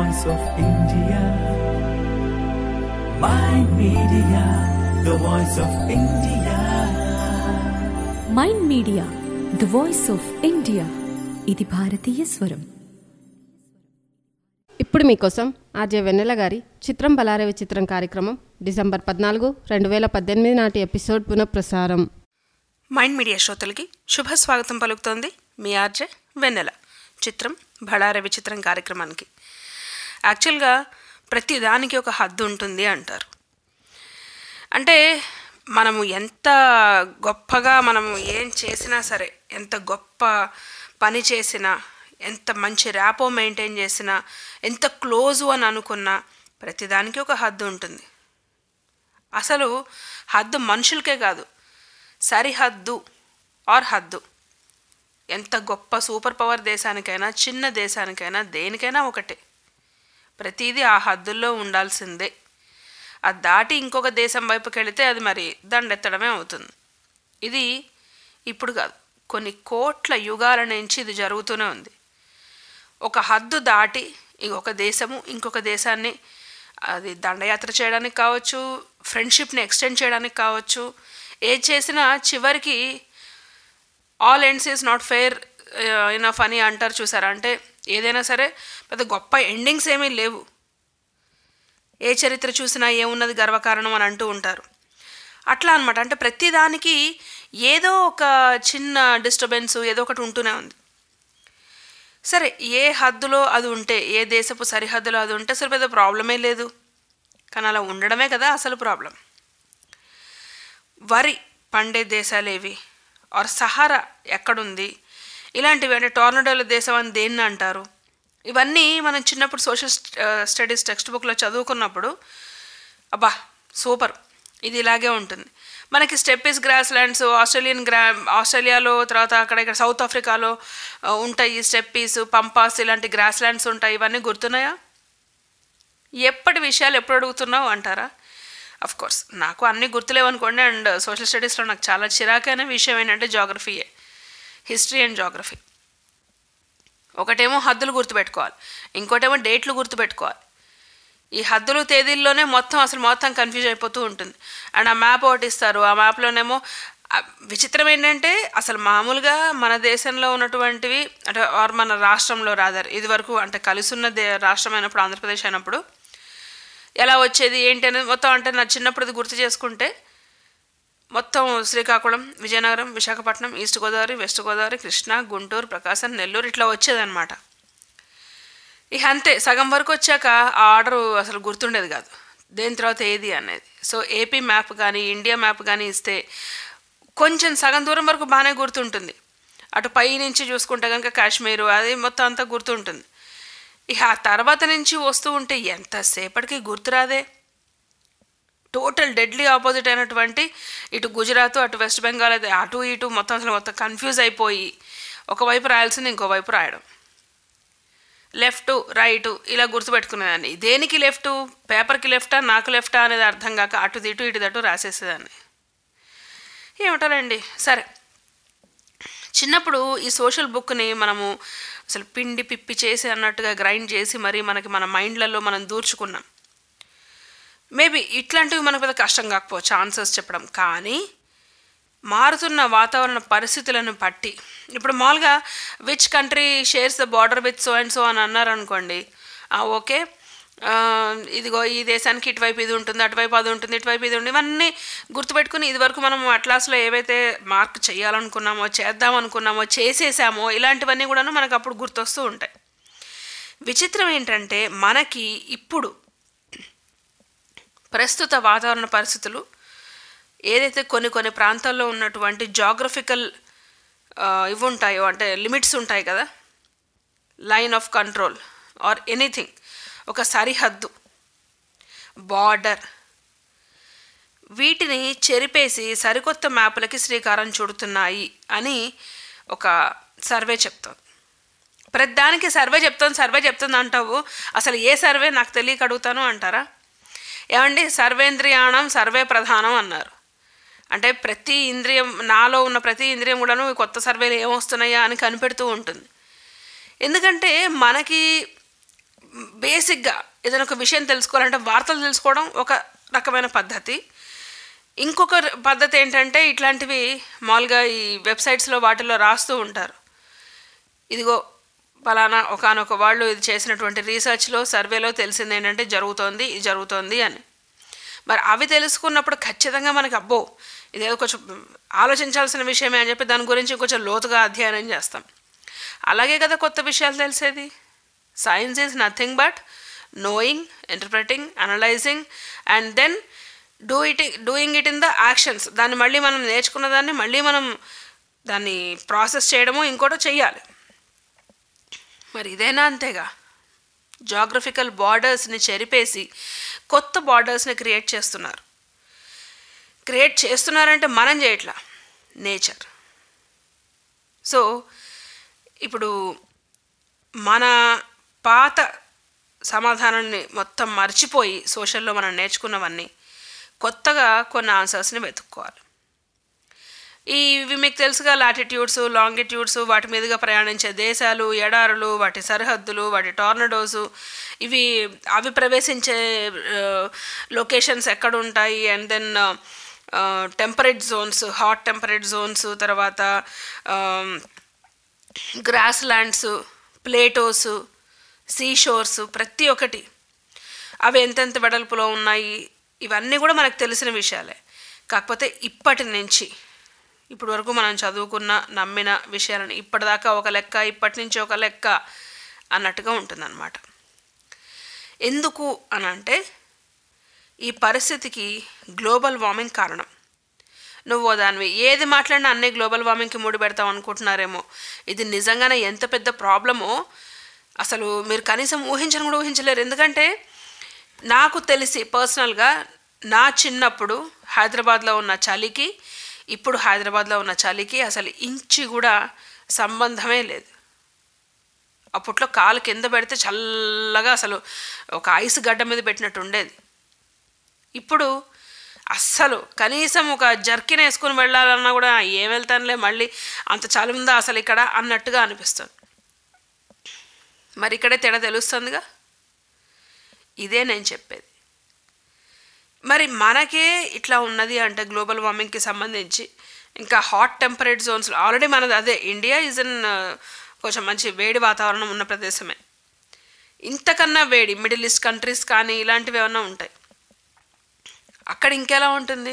voice of India. My media, the voice of India. Mind Media the voice of India ఇది భారతీయ స్వరం ఇప్పుడు మీకోసం ఆర్జే వెన్నెల గారి చిత్రం బలారవి చిత్రం కార్యక్రమం డిసెంబర్ పద్నాలుగు రెండు వేల పద్దెనిమిది నాటి ఎపిసోడ్ పునఃప్రసారం మైండ్ మీడియా శ్రోతలకి శుభ స్వాగతం పలుకుతోంది మీ ఆర్జే వెన్నెల చిత్రం బళార విచిత్రం కార్యక్రమానికి యాక్చువల్గా ప్రతి దానికి ఒక హద్దు ఉంటుంది అంటారు అంటే మనము ఎంత గొప్పగా మనము ఏం చేసినా సరే ఎంత గొప్ప పని చేసినా ఎంత మంచి ర్యాపో మెయింటైన్ చేసినా ఎంత క్లోజు అని అనుకున్నా ప్రతిదానికి ఒక హద్దు ఉంటుంది అసలు హద్దు మనుషులకే కాదు సరిహద్దు ఆర్ హద్దు ఎంత గొప్ప సూపర్ పవర్ దేశానికైనా చిన్న దేశానికైనా దేనికైనా ఒకటే ప్రతిదీ ఆ హద్దుల్లో ఉండాల్సిందే అది దాటి ఇంకొక దేశం వైపుకి వెళితే అది మరి దండెత్తడమే అవుతుంది ఇది ఇప్పుడు కాదు కొన్ని కోట్ల యుగాల నుంచి ఇది జరుగుతూనే ఉంది ఒక హద్దు దాటి ఇంకొక దేశము ఇంకొక దేశాన్ని అది దండయాత్ర చేయడానికి కావచ్చు ఫ్రెండ్షిప్ని ఎక్స్టెండ్ చేయడానికి కావచ్చు ఏది చేసినా చివరికి all ends is not fair enough అని అంటారు చూసారా అంటే ఏదైనా సరే పెద్ద గొప్ప ఎండింగ్స్ ఏమీ లేవు ఏ చరిత్ర చూసినా ఏమున్నది గర్వకారణం అని అంటూ ఉంటారు అట్లా అనమాట అంటే ప్రతిదానికి ఏదో ఒక చిన్న డిస్టర్బెన్స్ ఏదో ఒకటి ఉంటూనే ఉంది సరే ఏ హద్దులో అది ఉంటే ఏ దేశపు సరిహద్దులో అది ఉంటే అసలు పెద్ద ప్రాబ్లమే లేదు కానీ అలా ఉండడమే కదా అసలు ప్రాబ్లం వరి పండే దేశాలేవి ఆర్ సహారా ఎక్కడుంది ఇలాంటివి అంటే టోర్నడోల దేశం అని దేన్ని అంటారు ఇవన్నీ మనం చిన్నప్పుడు సోషల్ స్టడీస్ టెక్స్ట్ బుక్లో చదువుకున్నప్పుడు అబ్బా సూపర్ ఇది ఇలాగే ఉంటుంది మనకి స్టెప్పీస్ గ్రాస్ ల్యాండ్స్ ఆస్ట్రేలియన్ గ్రా ఆస్ట్రేలియాలో తర్వాత అక్కడ ఇక్కడ సౌత్ ఆఫ్రికాలో ఆ, ఉంటాయి స్టెప్పీస్ పంపాస్ ఇలాంటి గ్రాస్ ల్యాండ్స్ ఉంటాయి ఇవన్నీ గుర్తున్నాయా ఎప్పటి విషయాలు ఎప్పుడు అడుగుతున్నావు అంటారా అఫ్ కోర్స్ నాకు అన్నీ గుర్తులేవనుకోండి అండ్ సోషల్ స్టడీస్లో నాకు చాలా చిరాకైన విషయం ఏంటంటే జాగ్రఫీయే హిస్టరీ అండ్ జాగ్రఫీ ఒకటేమో హద్దులు గుర్తుపెట్టుకోవాలి ఇంకోటేమో డేట్లు గుర్తుపెట్టుకోవాలి ఈ హద్దులు తేదీల్లోనే మొత్తం అసలు మొత్తం కన్ఫ్యూజ్ అయిపోతూ ఉంటుంది అండ్ ఆ మ్యాప్ ఒకటి ఇస్తారు ఆ మ్యాప్లోనేమో ఆ విచిత్రం ఏంటంటే అసలు మామూలుగా మన దేశంలో ఉన్నటువంటివి అంటే ఆర్ మన రాష్ట్రంలో రాదర్ ఇది వరకు అంటే కలిసి ఉన్న దే రాష్ట్రం అయినప్పుడు ఆంధ్రప్రదేశ్ అయినప్పుడు ఎలా వచ్చేది ఏంటి అనేది మొత్తం అంటే నా చిన్నప్పుడు ఇది గుర్తు చేసుకుంటే మొత్తం శ్రీకాకుళం విజయనగరం విశాఖపట్నం ఈస్ట్ గోదావరి వెస్ట్ గోదావరి కృష్ణా గుంటూరు ప్రకాశం నెల్లూరు ఇట్లా వచ్చేదన్నమాట ఇక అంతే సగం వరకు వచ్చాక ఆ ఆర్డర్ అసలు గుర్తుండేది కాదు దేని తర్వాత ఏది అనేది సో ఏపీ మ్యాప్ కానీ ఇండియా మ్యాప్ కానీ ఇస్తే కొంచెం సగం దూరం వరకు బాగానే గుర్తుంటుంది అటు పై నుంచి చూసుకుంటే కనుక కాశ్మీరు అది మొత్తం అంతా గుర్తుంటుంది ఇక ఆ తర్వాత నుంచి వస్తూ ఉంటే ఎంతసేపటికి గుర్తురాదే టోటల్ డెడ్లీ ఆపోజిట్ అయినటువంటి ఇటు గుజరాత్ అటు వెస్ట్ బెంగాల్ అయితే అటు ఇటు మొత్తం అసలు మొత్తం కన్ఫ్యూజ్ అయిపోయి ఒకవైపు రాయాల్సింది ఇంకోవైపు రాయడం లెఫ్ట్ రైట్ ఇలా గుర్తుపెట్టుకునేదాన్ని దేనికి లెఫ్ట్ పేపర్కి లెఫ్టా నాకు లెఫ్టా అనేది అర్థం కాక అటు ఇటు ఇటు అటు రాసేసేదాన్ని ఏమిటారండి సరే చిన్నప్పుడు ఈ సోషల్ బుక్ని మనము అసలు పిండి పిప్పి చేసి అన్నట్టుగా గ్రైండ్ చేసి మరి మనకి మన మైండ్లలో మనం దూర్చుకున్నాం మేబీ ఇట్లాంటివి మనకు పెద్ద కష్టం కాకపోవచ్చు ఆన్సర్స్ చెప్పడం కానీ మారుతున్న వాతావరణ పరిస్థితులను బట్టి ఇప్పుడు మామూలుగా which country shares the border with so and so అని అన్నారు అనుకోండి ఓకే ఆ, ఇదిగో ఈ దేశానికి ఇటువైపు ఇది ఉంటుంది అటువైపు అది ఉంటుంది ఇటువైపు ఇది ఉంటుంది ఇవన్నీ గుర్తుపెట్టుకుని ఇదివరకు మనం అట్లాస్లో ఏవైతే మార్క్ చేయాలనుకున్నామో చేద్దాం అనుకున్నామో చేసేసామో ఇలాంటివన్నీ కూడాను మనకు అప్పుడు గుర్తొస్తూ ఉంటాయి విచిత్రం ఏంటంటే మనకి ఇప్పుడు ప్రస్తుత వాతావరణ పరిస్థితులు ఏదైతే కొన్ని కొన్ని ప్రాంతాల్లో ఉన్నటువంటి జాగ్రఫికల్ ఇవి ఉంటాయో అంటే లిమిట్స్ ఉంటాయి కదా line of control or anything ఒక సరిహద్దు బార్డర్ వీటిని చెరిపేసి సరికొత్త మ్యాపులకి శ్రీకారం చుడుతున్నాయి అని ఒక సర్వే చెప్తోంది ప్రతిదానికి సర్వే చెప్తుంది సర్వే చెప్తుంది అంటావు అసలు ఏ సర్వే నాకు తెలియక అడుగుతాను అంటారా ఏమండి సర్వేంద్రియాణం సర్వే ప్రధానం అన్నారు అంటే ప్రతి ఇంద్రియం నాలో ఉన్న ప్రతి ఇంద్రియం కూడాను ఈ కొత్త సర్వేలు ఏమొస్తున్నాయా అని కనిపెడుతూ ఉంటుంది ఎందుకంటే మనకి బేసిక్గా ఏదైనా ఒక విషయం తెలుసుకోవాలంటే వార్తలు తెలుసుకోవడం ఒక రకమైన పద్ధతి ఇంకొక ర- పద్ధతి ఏంటంటే ఇట్లాంటివి మామూలుగా ఈ వెబ్సైట్స్లో వాటిల్లో రాస్తూ ఉంటారు ఇదిగో ఫలానా ఒకనొక వాళ్ళు ఇది చేసినటువంటి రీసెర్చ్లో సర్వేలో తెలిసింది ఏంటంటే జరుగుతోంది ఇది జరుగుతోంది అని మరి అవి తెలుసుకున్నప్పుడు ఖచ్చితంగా మనకి అబ్బో ఇదేదో కొంచెం ఆలోచించాల్సిన విషయమే అని చెప్పి దాని గురించి కొంచెం లోతుగా అధ్యయనం చేస్తాం అలాగే కదా కొత్త విషయాలు తెలిసేది science is nothing but knowing interpreting analysing and then do it doing it in the actions దాన్ని మళ్ళీ మనం నేర్చుకున్న దాన్ని మళ్ళీ మనం దాన్ని ప్రాసెస్ చేయడము ఇంకోటో చెయ్యాలి మరి ఇదేనా అంతేగా జాగ్రఫికల్ బార్డర్స్ని చెరిపేసి కొత్త బార్డర్స్ని క్రియేట్ చేస్తున్నారు క్రియేట్ చేస్తున్నారంటే మనం చేయట్లా నేచర్ సో ఇప్పుడు మన పాత సమాధానాన్ని మొత్తం మర్చిపోయి సోషల్లో మనం నేర్చుకున్నవన్నీ కొత్తగా కొన్ని ఆన్సర్స్ని వెతుక్కోవాలి ఈ ఇవి మీకు తెలుసుగా లాటిట్యూడ్స్ లాంగిట్యూడ్స్ వాటి మీదుగా ప్రయాణించే దేశాలు ఎడారులు వాటి సరిహద్దులు వాటి టార్నడోస్ ఇవి అవి ప్రవేశించే లొకేషన్స్ ఎక్కడ ఉంటాయి and then temperate zones hot temperate zones తర్వాత grasslands plateaus sea shores ప్రతి ఒక్కటి అవి ఎంతెంత వెడల్పులో ఉన్నాయి ఇవన్నీ కూడా మనకు తెలిసిన విషయాలే కాకపోతే ఇప్పటి నుంచి ఇప్పటి వరకు మనం చదువుకున్న నమ్మిన విషయాలను ఇప్పటిదాకా ఒక లెక్క ఇప్పటి నుంచి ఒక లెక్క అన్నట్టుగా ఉంటుందన్నమాట ఎందుకు అని అంటే ఈ పరిస్థితికి గ్లోబల్ వార్మింగ్ కారణం నువ్వు దానివి ఏది మాట్లాడినా అన్నీ గ్లోబల్ వార్మింగ్కి ముడి పెడతావు అనుకుంటున్నారేమో ఇది నిజంగానే ఎంత పెద్ద ప్రాబ్లమో అసలు మీరు కనీసం ఊహించని కూడా ఊహించలేరు ఎందుకంటే నాకు తెలిసి పర్సనల్గా నా చిన్నప్పుడు హైదరాబాద్లో ఉన్న చలికి ఇప్పుడు హైదరాబాద్లో ఉన్న చలికి అసలు ఇంచి కూడా సంబంధమే లేదు అప్పట్లో కాలు కింద పెడితే చల్లగా అసలు ఒక ఐస్ గడ్డ మీద పెట్టినట్టు ఉండేది ఇప్పుడు అస్సలు కనీసం ఒక జర్కిన్ వేసుకుని వెళ్ళాలన్నా కూడా ఏం వెళ్తానులే మళ్ళీ అంత చలి ఉందా అసలు ఇక్కడ అన్నట్టుగా అనిపిస్తుంది మరి ఇక్కడే తేడా తెలుస్తుందిగా ఇదే నేను చెప్పేది మరి మనకే ఇట్లా ఉన్నది అంటే గ్లోబల్ వార్మింగ్కి సంబంధించి ఇంకా హాట్ టెంపరేట్ జోన్స్లో ఆల్రెడీ మనది అదే ఇండియా ఈజ్ ఇన్ కొంచెం మంచి వేడి వాతావరణం ఉన్న ప్రదేశమే ఇంతకన్నా వేడి మిడిల్ ఈస్ట్ కంట్రీస్ కానీ ఇలాంటివి ఏమన్నా ఉంటాయి అక్కడ ఇంకెలా ఉంటుంది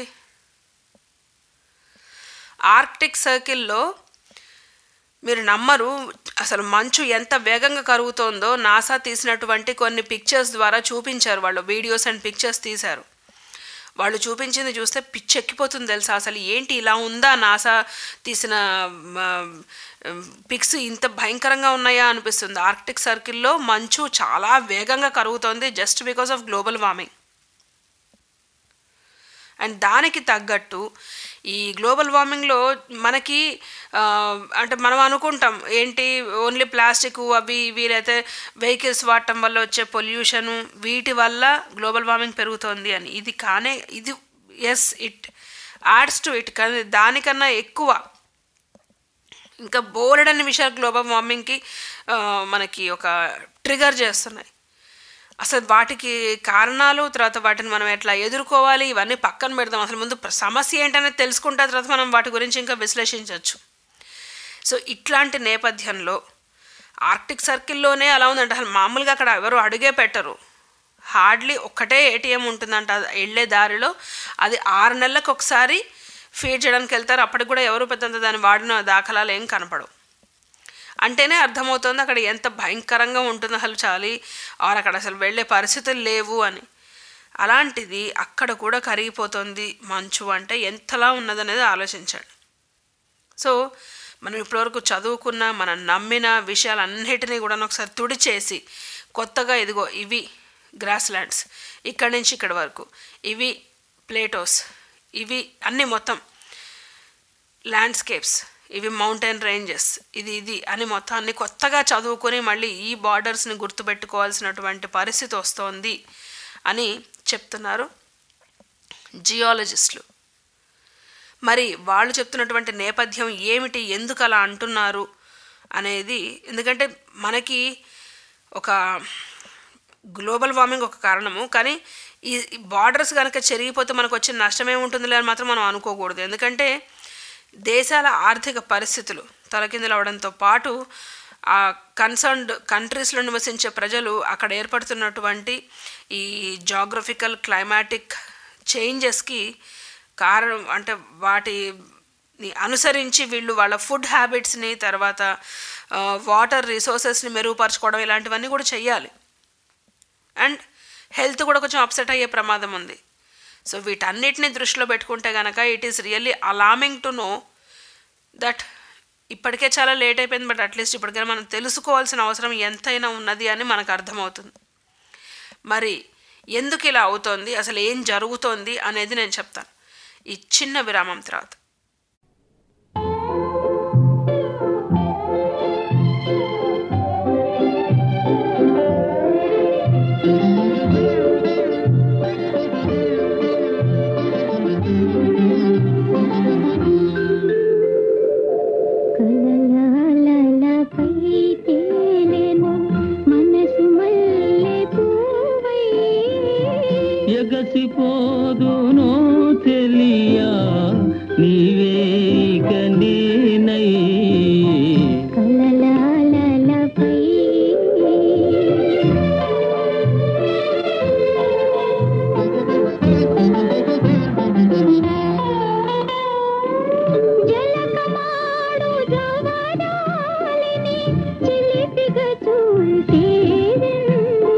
ఆర్క్టిక్ సర్కిల్లో మీరు నమ్మరు అసలు మంచు ఎంత వేగంగా కరుగుతోందో నాసా తీసినటువంటి కొన్ని పిక్చర్స్ ద్వారా చూపించారు వాళ్ళు వీడియోస్ అండ్ పిక్చర్స్ తీశారు వాళ్ళు చూపించింది చూస్తే పిచ్చెక్కిపోతుంది తెలుసా అసలు ఏంటి ఇలా ఉందా నాసా తీసిన పిక్స్ ఇంత భయంకరంగా ఉన్నాయా అనిపిస్తుంది ఆర్క్టిక్ సర్కిల్లో మంచు చాలా వేగంగా కరుగుతోంది just because of global warming and దానికి తగ్గట్టు ఈ గ్లోబల్ వార్మింగ్లో మనకి ఆ, అంటే మనం అనుకుంటాం ఏంటి ఓన్లీ ప్లాస్టిక్ అవి ఇవి లేకపోతే వెహికల్స్ వాడటం వల్ల వచ్చే పొల్యూషను వీటి వల్ల గ్లోబల్ వార్మింగ్ పెరుగుతోంది అని ఇది కానే ఇది yes it adds to it కానీ దానికన్నా ఎక్కువ ఇంకా బోలెడన్ని విషయాలు గ్లోబల్ వార్మింగ్కి ఆ, మనకి ఒక ట్రిగర్ చేస్తున్నాయి అసలు వాటికి కారణాలు తర్వాత వాటిని మనం ఎట్లా ఎదుర్కోవాలి ఇవన్నీ పక్కన పెడదాం అసలు ముందు ప్ర- సమస్య ఏంటనేది తెలుసుకుంటే తర్వాత మనం వాటి గురించి ఇంకా విశ్లేషించవచ్చు సో ఇట్లాంటి నేపథ్యంలో ఆర్క్టిక్ సర్కిల్లోనే అలా ఉందంట అసలు మామూలుగా అక్కడ ఎవరు అడుగే పెట్టరు హార్డ్లీ ఒక్కటే ఏటీఎం ఉంటుందంట అది వెళ్ళే దారిలో అది ఆరు నెలలకు ఒకసారి ఫీడ్ చేయడానికి వెళ్తారు అప్పటికి కూడా ఎవరు పెద్దంత దాన్ని వాడిన దాఖలాలు ఏం కనపడవు అంటేనే అర్థమవుతుంది అక్కడ ఎంత భయంకరంగా ఉంటుందో అసలు చాలి ఆర్ అక్కడ అసలు వెళ్ళే పరిస్థితులు లేవు అని అలాంటిది అక్కడ కూడా కరిగిపోతుంది మంచు అంటే ఎంతలా ఉన్నదనేది ఆలోచించండి సో మనం ఇప్పటివరకు చదువుకున్న మనం నమ్మిన విషయాలన్నిటినీ కూడా ఒకసారి తుడిచేసి కొత్తగా ఇదిగో ఇవి గ్రాస్ ల్యాండ్స్ ఇక్కడి నుంచి ఇక్కడి వరకు ఇవి ప్లేటోస్ ఇవి అన్నీ మొత్తం ల్యాండ్స్కేప్స్ ఇవి మౌంటైన్ రేంజెస్ ఇది ఇది అని మొత్తాన్ని కొత్తగా చదువుకొని మళ్ళీ ఈ బార్డర్స్ని గుర్తుపెట్టుకోవాల్సినటువంటి పరిస్థితి వస్తోంది అని చెప్తున్నారు జియాలజిస్టులు మరి వాళ్ళు చెప్తున్నటువంటి నేపథ్యం ఏమిటి ఎందుకు అలా అంటున్నారు అనేది ఎందుకంటే మనకి ఒక గ్లోబల్ వార్మింగ్ ఒక కారణము కానీ ఈ బార్డర్స్ కనుక చెరిగిపోతే మనకు వచ్చిన నష్టం ఏముంటుందిలే అని మాత్రం మనం అనుకోకూడదు ఎందుకంటే దేశాల ఆర్థిక పరిస్థితులు తలకిందులు అవడంతో పాటు ఆ కన్సర్న్డ్ కంట్రీస్లో నివసించే ప్రజలు అక్కడ ఏర్పడుతున్నటువంటి ఈ జాగ్రఫికల్ క్లైమాటిక్ చేంజెస్కి కారణం అంటే వాటిని అనుసరించి వీళ్ళు వాళ్ళ ఫుడ్ హ్యాబిట్స్ని తర్వాత వాటర్ రిసోర్సెస్ని మెరుగుపరచుకోవడం ఇలాంటివన్నీ కూడా చెయ్యాలి అండ్ హెల్త్ కూడా కొంచెం అప్సెట్ అయ్యే ప్రమాదం ఉంది సో వీటన్నిటిని దృష్టిలో పెట్టుకుంటే కనుక it is really alarming to know that ఇప్పటికే చాలా లేట్ అయిపోయింది బట్ అట్లీస్ట్ ఇప్పటికైనా మనం తెలుసుకోవాల్సిన అవసరం ఎంతైనా ఉన్నది అని మనకు అర్థమవుతుంది మరి ఎందుకు ఇలా అవుతోంది అసలు ఏం జరుగుతోంది అనేది నేను చెప్తాను ఈ చిన్న విరామం తర్వాత కలలాలలపై తేలెను మనసు మల్లె పూవై ఎగసిపోదునో తెలియా నీవేక నేనై కలలాలలపై జలకమాడు జవరాలిని చిలిపిగా చూసేదెందుకు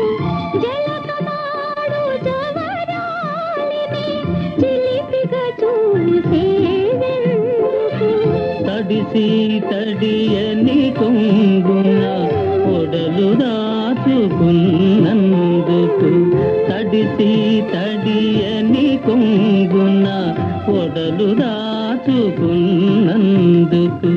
జలకమాడు జవరాలిని చిలిపిగా చూసేదెందుకు తడిసి తడియని కొంగున పొడలు దాచుకున్నందుకు తడిసి తడియని కొంగున పొడలు దాచుకున్నందుకు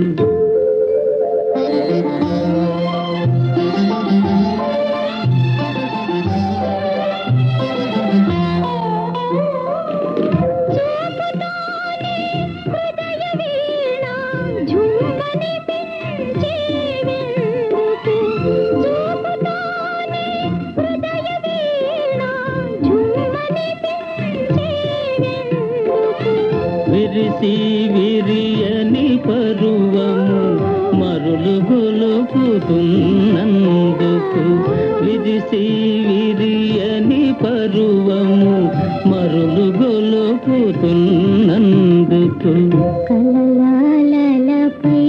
హృదయ వీణ ఝుమ్మని పెంచేవెందుకు చూపుతానే హృదయ వీణ ఝుమ్మని పెంచేవెందుకు విరిసి విరియని పరువము మరులు గొలుపుతున్నందుకు విరిసి విరియని పరువము మరులు గొలుపుతున్నందుకు కలలాలలపై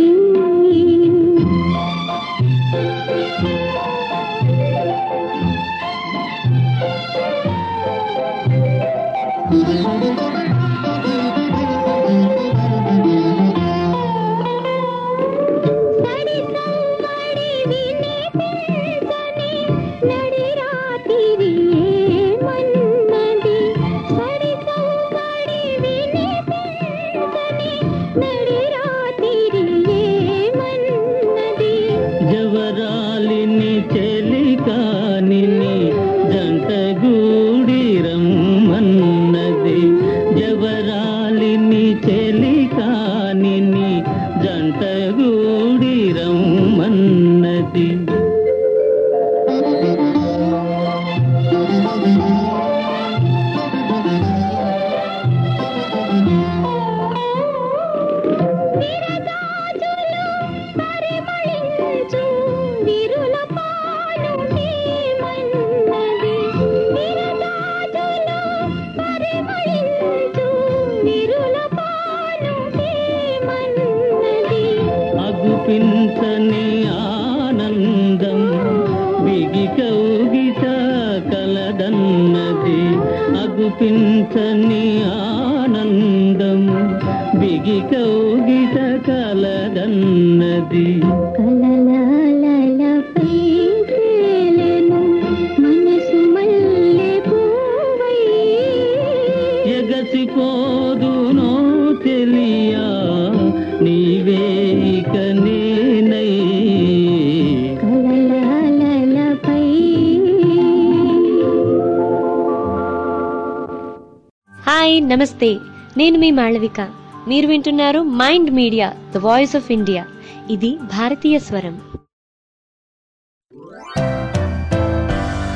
సడి సవ్వడి వినిపించని నడిరాతిరి ఏమన్నది సడి సవ్వడి వినిపించని నడిరాతిరి ఏమన్నది జవరాలిని చెలికానిని జంటగూడి రమ్మన్నది జవరాలిని చెలికానిని జంటగూడి రమ్మన్నది విరజాజులు పరిమళించు విరుల పాను ఏమన్నది విరజాజులు పరిమళించు విరుల పాను ఏమన్నది అగుపించని ఆనందం బిగి కౌగిట కలదన్నది అగుపించని ఆనందం బిగి కౌగిట కలదన్నది కలలాలలపై తేలెను మనసు మల్లె పూవై ఎగసిపోదునో తెలియా నీవేక నేనై కలలాలలపై హాయ్ నమస్తే నేను మీ మాళవిక మీరు వింటున్నారు Mind Media the voice of India ఇది భారతీయ స్వరం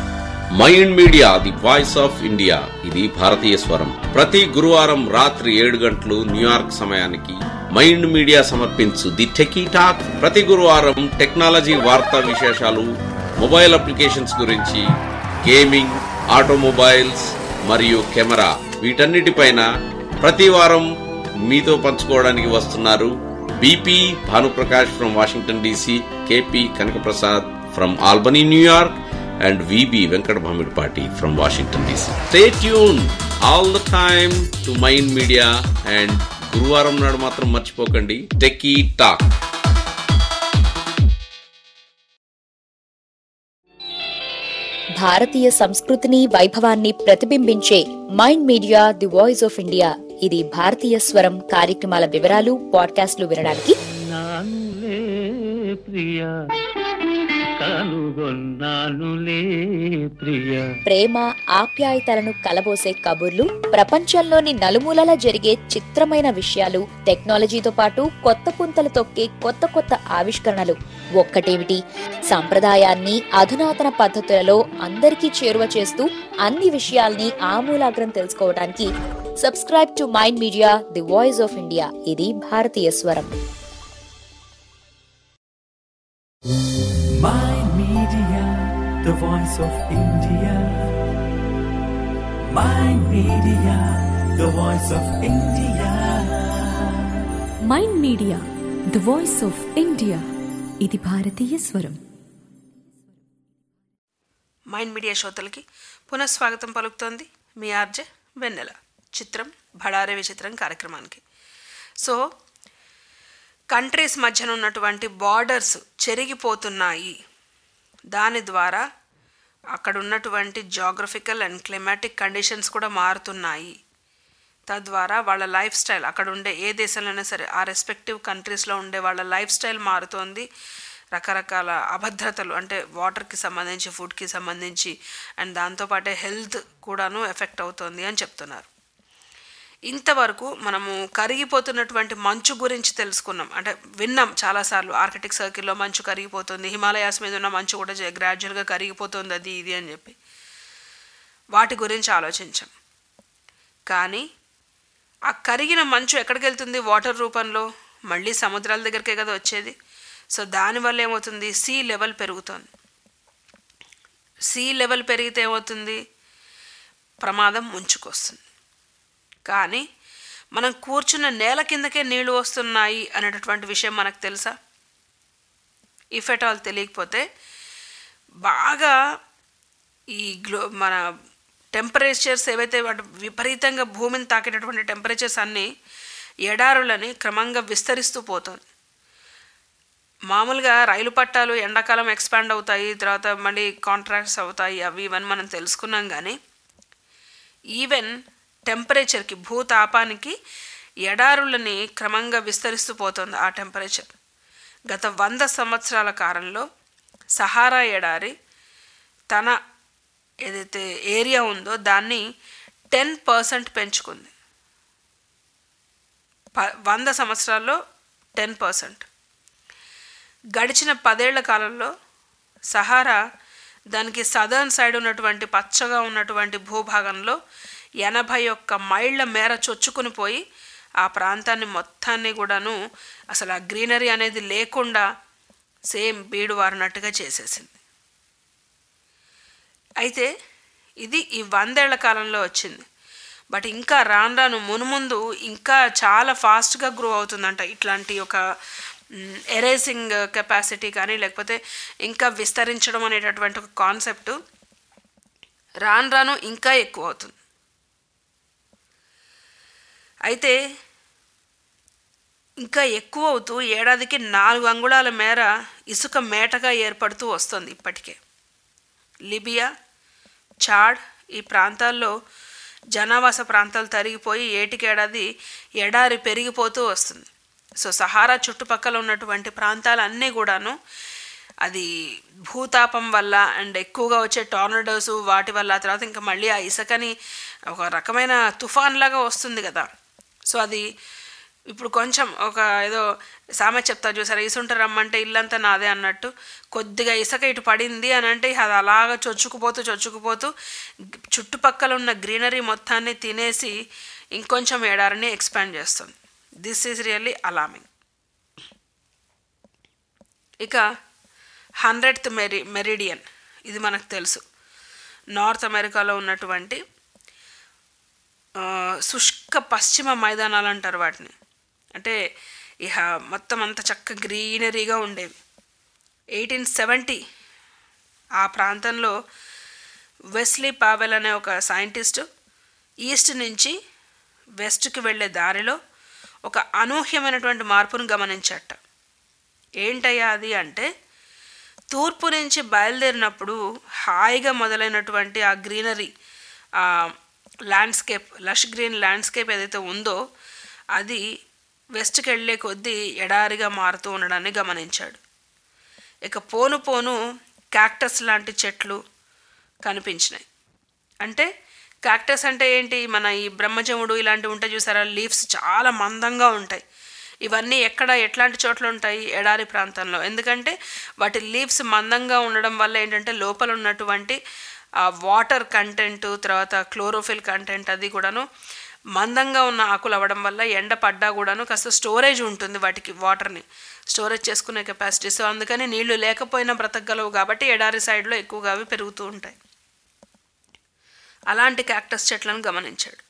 Mind Media the voice of India ఇది భారతీయ స్వరం ప్రతి గురువారం రాత్రి ఏడు గంటలు న్యూయార్క్ సమయానికి మైండ్ మీడియా సమర్పించు ది టెకీ టాక్ ప్రతి గురువారం టెక్నాలజీ వార్తా విశేషాలు మొబైల్ అప్లికేషన్స్ గురించి గేమింగ్ ఆటోమొబైల్స్ మరియు కెమెరా వీటన్నిటిపైన ప్రతి వారం మీతో పంచుకోవడానికి వస్తున్నారు BP Bhanuprakash from Washington DC KP Kanakaprasad from Albany New York and VB Venkat Bhamidpati from Washington DC. Stay tuned all the time to Mind Media and గురువారం నాడు మాత్రం మర్చిపోకండి టెకీ టాక్ భారతీయ సంస్కృతిని వైభవాన్ని ప్రతిబింబించే Mind Media the voice of India ఇది భారతీయ స్వరం కార్యక్రమాల వివరాలు పాడ్కాస్ట్లు వినడానికి నానులే ప్రియ కనుగొన్నానులే ప్రియ ప్రేమ ఆప్యాయతలను కలబోసే కబుర్లు ప్రపంచంలోని నలుమూలలా జరిగే చిత్రమైన విషయాలు టెక్నాలజీతో పాటు కొత్త పుంతలు తొక్కే కొత్త కొత్త ఆవిష్కరణలు ఒక్కటేమిటి సంప్రదాయాన్ని అధునాతన పద్ధతులలో అందరికీ చేరువ చేస్తూ అన్ని విషయాల్ని ఆమూలాగ్రం తెలుసుకోవడానికి subscribe to Mind Media the voice of India ఇది భారతీయ స్వరం Mind Media, the voice of India. Mind Media, the voice of India. Mind Media the voice of India ఇది భారతీయ స్వరం మైండ్ మీడియా శ్రోతలకి పునఃస్వాగతం పలుకుతోంది మీ ఆర్జే వెన్నెల చిత్రం భడారే విచిత్రం కార్యక్రమానికి సో కంట్రీస్ మధ్యన ఉన్నటువంటి బార్డర్స్ చెరిగిపోతున్నాయి దాని ద్వారా అక్కడ ఉన్నటువంటి జాగ్రఫికల్ అండ్ క్లైమాటిక్ కండిషన్స్ కూడా మారుతున్నాయి తద్వారా వాళ్ళ లైఫ్ స్టైల్ అక్కడ ఉండే ఏ దేశంలోనే సరే ఆ రెస్పెక్టివ్ కంట్రీస్లో ఉండే వాళ్ళ లైఫ్ స్టైల్ మారుతోంది రకరకాల అభద్రతలు అంటే వాటర్కి సంబంధించి ఫుడ్కి సంబంధించి అండ్ దాంతోపాటే హెల్త్ కూడాను ఎఫెక్ట్ అవుతుంది అని చెప్తున్నారు ఇంతవరకు మనము కరిగిపోతున్నటువంటి మంచు గురించి తెలుసుకున్నాం అంటే విన్నాం చాలాసార్లు ఆర్కిటిక్ సర్కిల్లో మంచు కరిగిపోతుంది హిమాలయాస్ మీద ఉన్న మంచు కూడా గ్రాడ్యువల్గా కరిగిపోతుంది అది ఇది అని చెప్పి వాటి గురించి ఆలోచించాం కానీ ఆ కరిగిన మంచు ఎక్కడికి వెళ్తుంది వాటర్ రూపంలో మళ్ళీ సముద్రాల దగ్గరికే కదా వచ్చేది సో దానివల్ల ఏమవుతుంది సీ లెవెల్ పెరుగుతుంది సీ లెవెల్ పెరిగితే ఏమవుతుంది ప్రమాదం ముంచుకొస్తుంది కానీ మనం కూర్చున్న నేల కిందకే నీళ్లు వస్తున్నాయి అనేటటువంటి విషయం మనకు తెలుసా ఇఫ్ ఎట్ ఆల్ తెలియకపోతే బాగా ఈ గ్లో మన టెంపరేచర్స్ ఏవైతే వాటి విపరీతంగా భూమిని తాకేటటువంటి టెంపరేచర్స్ అన్నీ ఎడారులని క్రమంగా విస్తరిస్తూ పోతుంది మామూలుగా రైలు పట్టాలు ఎండాకాలం ఎక్స్పాండ్ అవుతాయి తర్వాత మళ్ళీ కాంట్రాక్ట్స్ అవుతాయి అవి ఇవన్నీ మనం తెలుసుకున్నాం కానీ ఈవెన్ టెంపరేచర్కి భూతాపానికి ఎడారులని క్రమంగా విస్తరిస్తూ పోతుంది ఆ టెంపరేచర్ గత వంద సంవత్సరాల కాలంలో సహారా ఎడారి తన ఏదైతే ఏరియా ఉందో దాన్ని టెన్ పర్సెంట్ పెంచుకుంది ప వంద సంవత్సరాల్లో టెన్ పర్సెంట్ గడిచిన పదేళ్ల కాలంలో సహారా దానికి సదర్న్ సైడ్ ఉన్నటువంటి పచ్చగా ఉన్నటువంటి భూభాగంలో ఎనభై ఒక్క మైళ్ళ మేర చొచ్చుకుని పోయి ఆ ప్రాంతాన్ని మొత్తాన్ని కూడాను అసలు ఆ గ్రీనరీ అనేది లేకుండా సేమ్ బీడు వారినట్టుగా చేసేసింది అయితే ఇది ఈ వందేళ్ల కాలంలో వచ్చింది బట్ ఇంకా రాను రాను మునుముందు ఇంకా చాలా ఫాస్ట్గా గ్రో అవుతుందంట ఇట్లాంటి ఒక ఎరేసింగ్ కెపాసిటీ కానీ లేకపోతే ఇంకా విస్తరించడం అనేటటువంటి ఒక కాన్సెప్ట్ రాను రాను ఇంకా ఎక్కువ అవుతుంది అయితే ఇంకా ఎక్కువ అవుతూ ఏడాదికి నాలుగు అంగుళాల మేర ఇసుక మేటగా ఏర్పడుతూ వస్తుంది ఇప్పటికే లిబియా చాడ్ ఈ ప్రాంతాల్లో జనావాస ప్రాంతాలు తరిగిపోయి ఏటికేడాది ఎడారి పెరిగిపోతూ వస్తుంది సో సహారా చుట్టుపక్కల ఉన్నటువంటి ప్రాంతాలన్నీ కూడాను అది భూతాపం వల్ల అండ్ ఎక్కువగా వచ్చే టార్నడోస్ వాటి వల్ల తర్వాత ఇంకా మళ్ళీ ఆ ఇసుకని ఒక రకమైన తుఫాన్ లాగా వస్తుంది కదా సో అది ఇప్పుడు కొంచెం ఒక ఏదో సామెత చెప్తా చూసారా ఇసుంట రమ్మంటే ఇల్లంతా నాదే అన్నట్టు కొద్దిగా ఇసుక ఇటు పడింది అని అంటే అది అలాగ చొచ్చుకుపోతూ చొచ్చుకుపోతూ చుట్టుపక్కల ఉన్న గ్రీనరీ మొత్తాన్ని తినేసి ఇంకొంచెం ఎడారిని ఎక్స్పాండ్ చేస్తుంది దిస్ ఈజ్ రియల్లీ అలామింగ్ ఇక హండ్రెడ్త్ మెరి మెరిడియన్ ఇది మనకు తెలుసు నార్త్ అమెరికాలో ఉన్నటువంటి ఆ, శుష్క పశ్చిమ మైదానాలు అంటారు వాటిని అంటే ఇహ మొత్తం అంత చక్క గ్రీనరీగా ఉండేవి ఎయిటీన్ సెవెంటీ ఆ ప్రాంతంలో వెస్లీ పావెల్ అనే ఒక సైంటిస్టు ఈస్ట్ నుంచి వెస్ట్కి వెళ్ళే దారిలో ఒక అనూహ్యమైనటువంటి మార్పును గమనించట ఏంటయ్యా అది అంటే తూర్పు నుంచి బయలుదేరినప్పుడు హాయిగా మొదలైనటువంటి ఆ గ్రీనరీ ఆ ల్యాండ్స్కేప్ లష్ గ్రీన్ ల్యాండ్స్కేప్ ఏదైతే ఉందో అది వెస్ట్కి వెళ్ళే కొద్దీ ఎడారిగా మారుతూ ఉండడాన్ని గమనించాడు ఇక పోను పోను క్యాక్టస్ లాంటి చెట్లు కనిపించినాయి అంటే క్యాక్టస్ అంటే ఏంటి మన ఈ బ్రహ్మజముడు ఇలాంటివి ఉంటాయి చూసారా లీవ్స్ చాలా మందంగా ఉంటాయి ఇవన్నీ ఎక్కడ ఎట్లాంటి చోట్ల ఉంటాయి ఎడారి ప్రాంతంలో ఎందుకంటే వాటి లీవ్స్ మందంగా ఉండడం వల్ల ఏంటంటే లోపల ఉన్నటువంటి ఆ వాటర్ కంటెంట్ తర్వాత క్లోరోఫిల్ కంటెంట్ అది కూడాను మందంగా ఉన్న ఆకులు అవ్వడం వల్ల ఎండ పడ్డా కూడాను కాస్త స్టోరేజ్ ఉంటుంది వాటికి వాటర్ని స్టోరేజ్ చేసుకునే కెపాసిటీ సో అందుకని నీళ్లు లేకపోయినా బ్రతకగలవు కాబట్టి ఎడారి సైడ్లో ఎక్కువగా అవి పెరుగుతూ ఉంటాయి అలాంటి క్యాక్టస్ చెట్లను గమనించాడు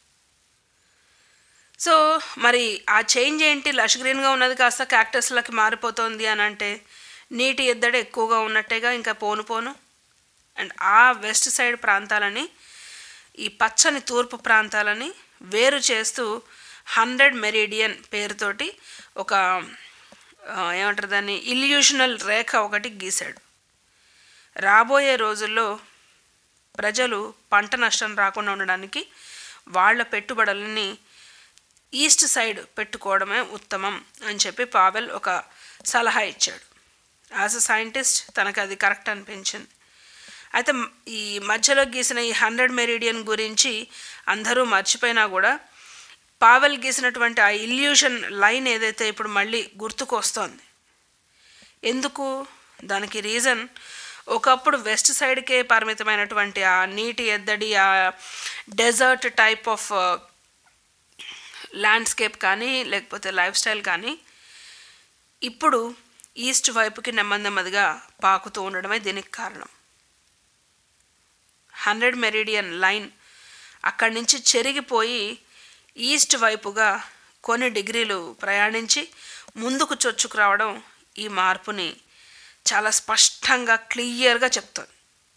సో మరి ఆ చేంజ్ ఏంటి లష్ గ్రీన్గా ఉన్నది కాస్త క్యాక్టస్లకి మారిపోతుంది అని అంటే నీటి ఎద్దడి ఎక్కువగా ఉన్నట్టేగా ఇంకా పోను పోను అండ్ ఆ వెస్ట్ సైడ్ ప్రాంతాలని ఈ పచ్చని తూర్పు ప్రాంతాలని వేరు చేస్తూ హండ్రెడ్ మెరిడియన్ పేరుతోటి ఒక ఆ, ఏమంటారు దాన్ని ఇల్యూషనల్ రేఖ ఒకటి గీశాడు రాబోయే రోజుల్లో ప్రజలు పంట నష్టం రాకుండా ఉండడానికి వాళ్ళ పెట్టుబడులని ఈస్ట్ సైడ్ పెట్టుకోవడమే ఉత్తమం అని చెప్పి పావెల్ ఒక సలహా ఇచ్చాడు యాజ్ అ సైంటిస్ట్ తనకు అది కరెక్ట్ అనిపించింది అయితే మ్- ఈ మధ్యలో గీసిన ఈ హండ్రెడ్ మెరిడియన్ గురించి అందరూ మర్చిపోయినా కూడా పావెల్ గీసినటువంటి ఆ ఇల్యూషన్ లైన్ ఏదైతే ఇప్పుడు మళ్ళీ గుర్తుకు వస్తోంది ఎందుకు దానికి రీజన్ ఒకప్పుడు వెస్ట్ సైడ్కే పరిమితమైనటువంటి ఆ నీటి ఎద్దడి ఆ డెజర్ట్ టైప్ ఆఫ్ ల్యాండ్స్కేప్ కానీ లేకపోతే లైఫ్ స్టైల్ కానీ ఇప్పుడు ఈస్ట్ వైపుకి నెమ్మది నెమ్మదిగా పాకుతూ ఉండడమే దీనికి కారణం హండ్రెడ్ మెరిడియన్ లైన్ అక్కడి నుంచి చెరిగిపోయి ఈస్ట్ వైపుగా కొన్ని డిగ్రీలు ప్రయాణించి ముందుకు చొచ్చుకు రావడం ఈ మార్పుని చాలా స్పష్టంగా క్లియర్గా చెప్తుంది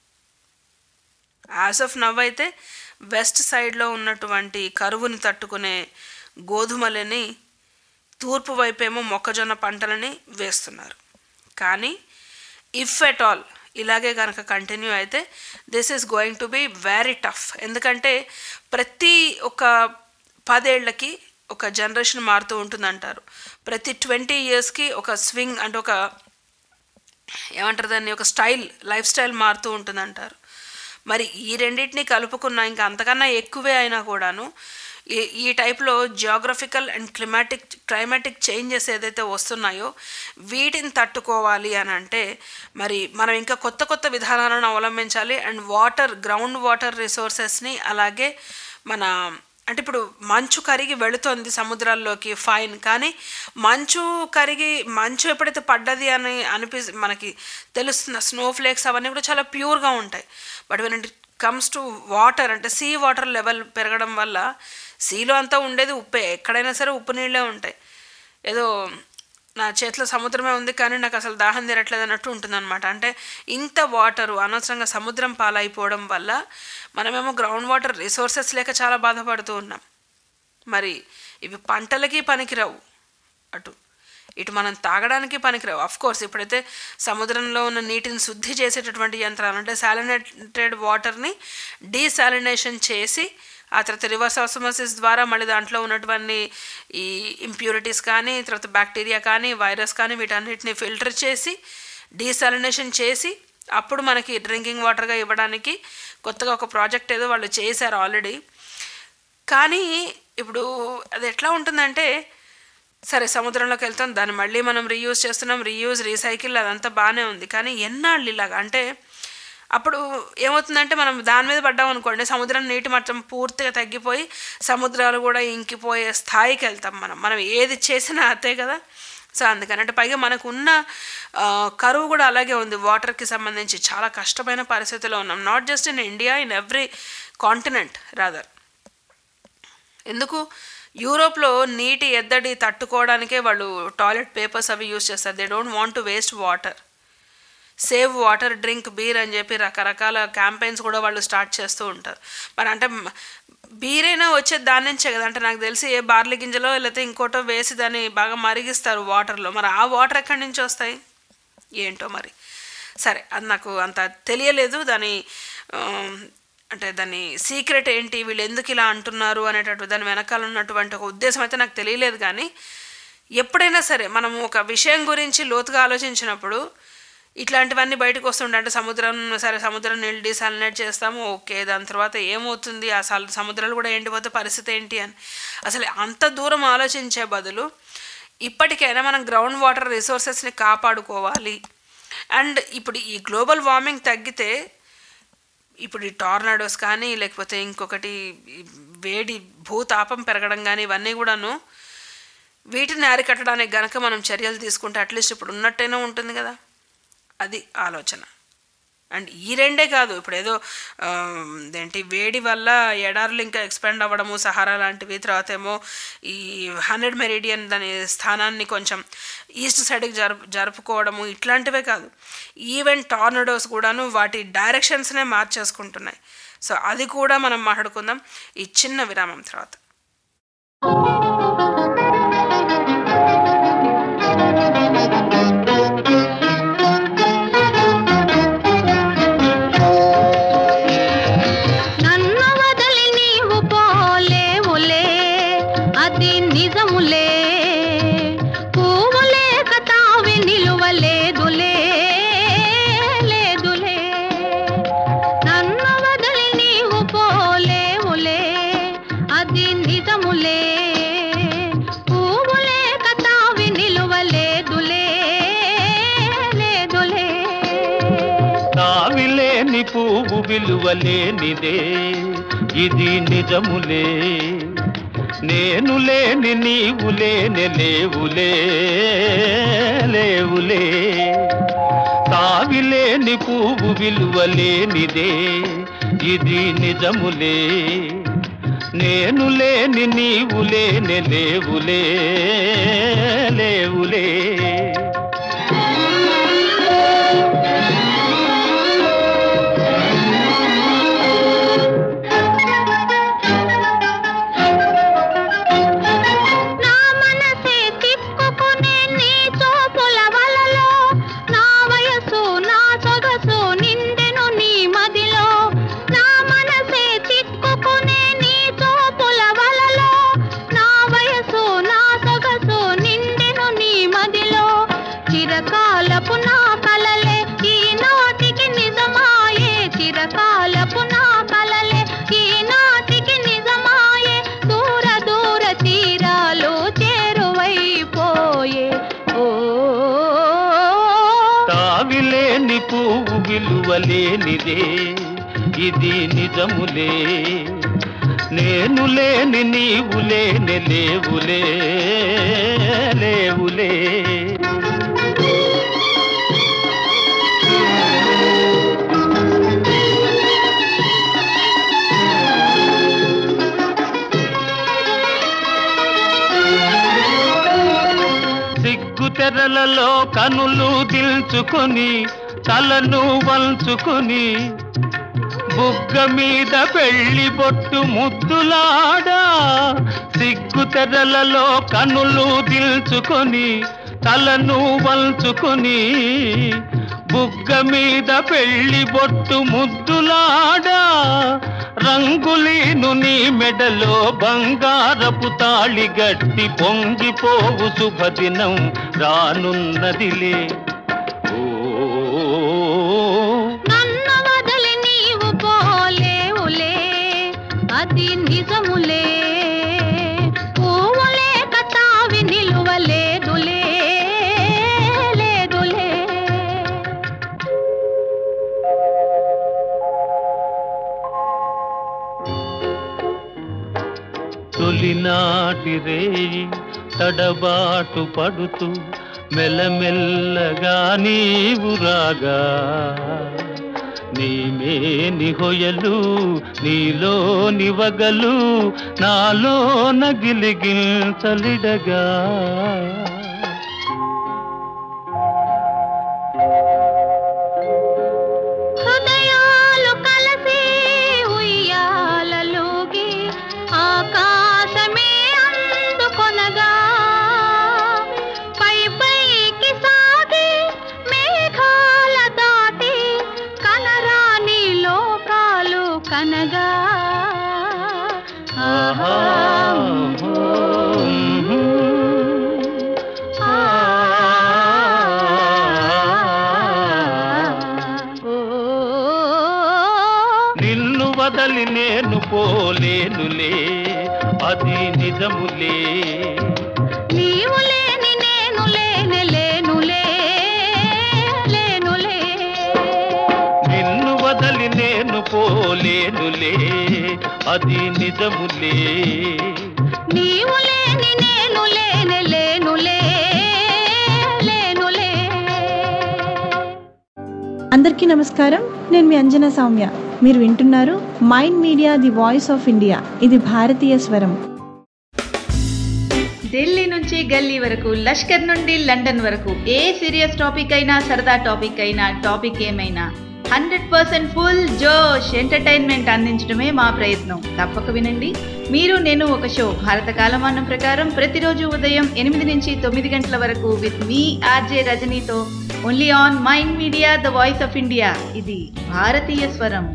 యాజ్ ఆఫ్ నవ్ అయితే వెస్ట్ సైడ్లో ఉన్నటువంటి కరువుని తట్టుకునే గోధుమలని తూర్పు వైపేమో మొక్కజొన్న పంటలని వేస్తున్నారు కానీ ఇఫ్ ఎట్ ఆల్ ఇలాగే కనుక కంటిన్యూ అయితే this is going to be very tough ఎందుకంటే ప్రతి ఒక పదేళ్లకి ఒక జనరేషన్ మారుతూ ఉంటుందంటారు ప్రతి ట్వంటీ ఇయర్స్కి ఒక స్వింగ్ అంటే ఒక ఏమంటారు దాన్ని ఒక స్టైల్ లైఫ్ స్టైల్ మారుతూ ఉంటుందంటారు మరి ఈ రెండింటిని కలుపుకున్న ఇంకా అంతకన్నా ఎక్కువే అయినా కూడాను ఈ ఈ టైప్లో geographical and climatic climatic changes ఏదైతే వస్తున్నాయో వీటిని తట్టుకోవాలి అని అంటే మరి మనం ఇంకా కొత్త కొత్త విధానాలను అవలంబించాలి అండ్ వాటర్ గ్రౌండ్ వాటర్ రిసోర్సెస్ని అలాగే మన అంటే ఇప్పుడు మంచు కరిగి వెళుతోంది సముద్రాల్లోకి ఫైన్ కానీ మంచు కరిగి మంచు ఎప్పుడైతే పడ్డది అని అనిపి మనకి తెలుస్తున్న స్నో ఫ్లేక్స్ అవన్నీ కూడా చాలా ప్యూర్గా ఉంటాయి but when it comes to water అంటే సీ వాటర్ లెవెల్ పెరగడం వల్ల సీలో అంతా ఉండేది ఉప్పే ఎక్కడైనా సరే ఉప్పు నీళ్ళే ఉంటాయి ఏదో నా చేతిలో సముద్రమే ఉంది కానీ నాకు అసలు దాహం తీరట్లేదు అన్నట్టు ఉంటుందన్నమాట అంటే ఇంత వాటరు అనవసరంగా సముద్రం పాలైపోవడం వల్ల మనమేమో గ్రౌండ్ వాటర్ రిసోర్సెస్ లేక చాలా బాధపడుతూ ఉన్నాం మరి ఇవి పంటలకి పనికిరావు అటు ఇటు మనం తాగడానికి పనికిరావు అఫ్ కోర్స్ ఇప్పుడైతే సముద్రంలో ఉన్న నీటిని శుద్ధి చేసేటటువంటి యంత్రాలు అంటే సాలినేటెడ్ వాటర్ని డీసాలినేషన్ చేసి ఆ తర్వాత రివర్స్ ఆస్మోసిస్ ద్వారా మళ్ళీ దాంట్లో ఉన్నటువంటి ఈ ఇంప్యూరిటీస్ కానీ తర్వాత బ్యాక్టీరియా కానీ వైరస్ కానీ వీటన్నిటిని ఫిల్టర్ చేసి డీసాలినేషన్ చేసి అప్పుడు మనకి డ్రింకింగ్ వాటర్గా ఇవ్వడానికి కొత్తగా ఒక ప్రాజెక్ట్ ఏదో వాళ్ళు చేశారు ఆల్రెడీ కానీ ఇప్పుడు అది ఎట్లా ఉంటుందంటే సరే సముద్రంలోకి వెళ్తాం దాన్ని మళ్ళీ మనం రీయూజ్ చేస్తున్నాం రీయూజ్ రీసైకిల్ అదంతా బాగానే ఉంది కానీ ఎన్నాళ్ళు ఇలాగా అంటే అప్పుడు ఏమవుతుందంటే మనం దాని మీద పడ్డాం అనుకోండి సముద్రం నీటి మట్టం పూర్తిగా తగ్గిపోయి సముద్రాలు కూడా ఇంకిపోయే స్థాయికి వెళ్తాం మనం మనం ఏది చేసినా అదే కదా సో అందుకని అంటే పైగా మనకు ఉన్న ఆ, కరువు కూడా అలాగే ఉంది వాటర్కి సంబంధించి చాలా కష్టమైన పరిస్థితిలో ఉన్నాం not just in India in every continent rather ఎందుకు యూరోప్లో నీటి ఎద్దడి తట్టుకోవడానికే వాళ్ళు టాయిలెట్ పేపర్స్ అవి యూస్ చేస్తారు they don't want to waste water save water drink beer అని చెప్పి రకరకాల క్యాంపెయిన్స్ కూడా వాళ్ళు స్టార్ట్ చేస్తూ ఉంటారు మరి అంటే బీర్ అయినా వచ్చేది దాని నుంచే కదా అంటే నాకు తెలిసి ఏ బార్లీ గింజలో లేకపోతే ఇంకోటో వేసి దాన్ని బాగా మరిగిస్తారు వాటర్లో మరి ఆ వాటర్ ఎక్కడి నుంచి వస్తాయి ఏంటో మరి సరే అది నాకు అంత తెలియలేదు దాని ఆ, అంటే దాని సీక్రెట్ ఏంటి వీళ్ళు ఎందుకు ఇలా అంటున్నారు అనేటట్టు దాని వెనకాల ఉన్నటువంటి ఒక ఉద్దేశం అయితే నాకు తెలియలేదు కానీ ఎప్పుడైనా సరే మనం ఒక విషయం గురించి లోతుగా ఆలోచించినప్పుడు ఇట్లాంటివన్నీ బయటకు వస్తుండే అంటే సముద్రం సరే సముద్రం నీళ్ళు డిసాలినేట్ చేస్తాము ఓకే దాని తర్వాత ఏమవుతుంది ఆ సల్- సముద్రాలు కూడా ఎండిపోతే పరిస్థితి ఏంటి అని అసలు అంత దూరం ఆలోచించే బదులు ఇప్పటికైనా మనం గ్రౌండ్ వాటర్ రిసోర్సెస్ని కాపాడుకోవాలి అండ్ ఇప్పుడు ఈ గ్లోబల్ వార్మింగ్ తగ్గితే ఇప్పుడు ఈ టార్నాడోస్ కానీ లేకపోతే ఇంకొకటి ఈ వేడి భూతాపం పెరగడం కానీ ఇవన్నీ కూడాను వీటిని అరికట్టడానికి గనక మనం చర్యలు తీసుకుంటే అట్లీస్ట్ ఇప్పుడు ఉన్నట్టయినా ఉంటుంది కదా అది ఆలోచన అండ్ ఈ రెండే కాదు ఇప్పుడు ఏదో ఆ, ఏంటి వేడి వల్ల ఎడారులు ఇంకా ఎక్స్పాండ్ అవ్వడము సహారా లాంటివి తర్వాత ఏమో ఈ హండ్రెడ్ మెరిడియన్ దాని స్థానాన్ని కొంచెం ఈస్ట్ సైడ్కి జరుపు జరుపుకోవడము ఇట్లాంటివే కాదు ఈవెన్ టార్నడోస్ కూడాను వాటి డైరెక్షన్స్నే మార్చేసుకుంటున్నాయి సో అది కూడా మనం మాట్లాడుకుందాం ఈ చిన్న విరామం తర్వాత నన్ను వదిలి నీవు పోలేవులే అది నిజములే పువ్వులేక తావి నిలువలేదులే లేదులే నన్ను వదిలి నీవు పోలేవులే అది నిజములే పువ్వులేక తావి నిలువలేదులే లేదులే తావిలేని పువ్వు విలువలేనిదే ఇది నిజములే నేను లేని నీవు లేని లేవులే లేవులే తావిలేని పువ్వు విలువలేనిదే ఇది నిజములే నేను లేని నీవు లేని లేవులే లేవులే నా మనసే తిప్పుకునే నీ చూపుల వలలో నా వయసు నా సొగసు నిండెను నీ మదిలో నా మనసే తిప్పుకునే నీ చూపుల వలలో నా వయసు నా సొగసు నిండెను నీ మదిలో చిరకాలపు నా కలలే ఈనాటికి నిజమాయే చిరకాలపు నా కలలే ఈనాటికి నిజమాయే దూర దూర తీరాలు చేరువైపోయే ఓ తావిలేని పువ్వు విలువలేనిదే ఇది నిజములే నేను లేని నీవు లేని లేవులే లేవులే సిగ్గు తెరలలో కనులు దిల్చుకొని తలను వంచుకొని బుగ్గ మీద పెళ్లి బొట్టు ముద్దులాడా సిగ్గు తెరలలో కనులు దిల్చుకొని తలను వంచుకొని బుగ్గ మీద పెళ్లి బొట్టు ముద్దులాడా రంగులీను నీ మెడలో బంగారపు తాళి గట్టి పొంగిపోవు శుభదినం రానున్నదిలే ఓ నన్ను వదిలి నీవు పోలేవులే అది నిజములే పువ్వులేక తావి నిలువలే తొలినాటి రేయి తడబాటు పడుతూ మెల్లమెల్లగా నీవు రాగా నీమేని హొయలు నీలో నివగలు నాలో నగిలిగిల్తలిడగా హృదయాలు కలసి ఉయ్యాలలోగి ఆకాశమే అందుకొనగా పై పైకి సాగి మేఘాల దాటి కనరాని లోకాలు కనగా ఆహా నిన్ను వదలి నేను పోలేనులే అది నిజములే నీవు లేని నేను లేనే లేనులే లేనులే నిన్ను వదలి నేను పోలేనులే అది నిజములే నీవు లేని నేను లేనే లేనులే లేనులే అందరికీ నమస్కారం నేను మీ అంజనా సౌమ్య మీరు వింటున్నారు Mind Media the voice of India ఇది భారతీయ స్వరం ఢిల్లీ నుంచి గల్లీ వరకు లష్కర్ నుండి లండన్ వరకు ఏ సీరియస్ టాపిక్ అయినా సరదా టాపిక్ అయినా టాపిక్ ఏమైనా హండ్రెడ్ పర్సెంట్ ఫుల్ జోష్ ఎంటర్టైన్మెంట్ అందించడమే మా ప్రయత్నం తప్పక వినండి మీరు నేను ఒక షో భారత కాలమానం ప్రకారం ప్రతిరోజు ఉదయం ఎనిమిది నుంచి తొమ్మిది గంటల వరకు విత్ మీ ఆర్జే రజనీతో only on Mind Media the voice of India ఇది భారతీయ స్వరం